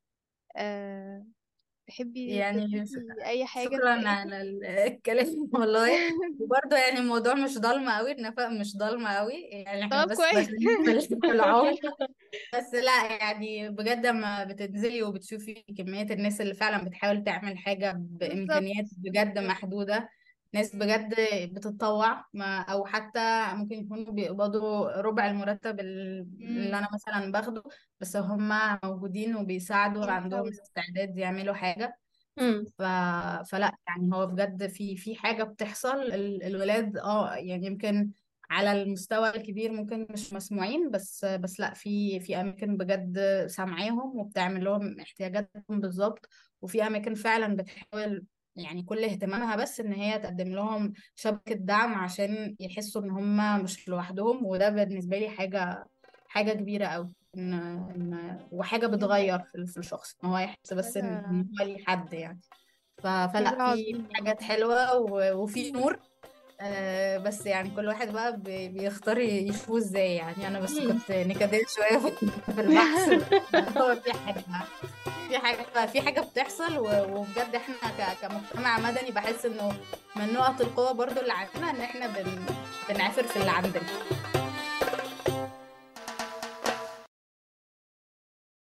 أه... تحبي يعني ش- تضيفي اي حاجة في شكرا الاخر على ال- الكلام والله وبرضه يعني الموضوع مش ضلمة قوي النفق مش ضلمة قوي يعني احنا طب بس كويس داخلين في ال- في العمق بس لا يعني بجد لما بتنزلي وبتشوفي كمية الناس اللي فعلا بتحاول تعمل حاجة بالظبط بإمكانيات بجد محدودة ناس بجد بتتطوع ما أو حتى ممكن يكونوا بيقبضوا ربع المرتب ال- اللي أنا امم مثلا باخده بس هم موجودين وبيساعدوا عندهم بيحاولوا استعداد يعملوا حاجة مم. ف... فلا يعني هو بجد في في حاجة بتحصل ال- الولاد اه يعني يمكن على المستوى الكبير ممكن مش مسموعين بس بس لا في في اماكن بجد سامعاهم وبتعمل لهم احتياجاتهم بالظبط وفي اماكن فعلا بتحاول يعني كل اهتمامها بس ان هي تقدم لهم شبكة دعم عشان يحسوا ان هم مش لوحدهم وده بالنسبة لي حاجة حاجة كبيرة قوي ان ان وحاجة بتغير في في الشخص ان هو يحس بس ان حاجة إن هو ليه حد يعني ف- فلا حاجة في عظيمة حاجات حلوة و- وفي نور آه، بس يعني كل واحد بقى بي- بيختار يشوفه ازاي يعني انا بس مم. كنت نكدية شوية في في البحث بس هو في حاجة في حاجة في حاجة بتحصل و- وبجد احنا ك- كمجتمع مدني بحس انه من نقط القوة برضو اللي عندنا ان احنا بن... بنعافر في اللي عندنا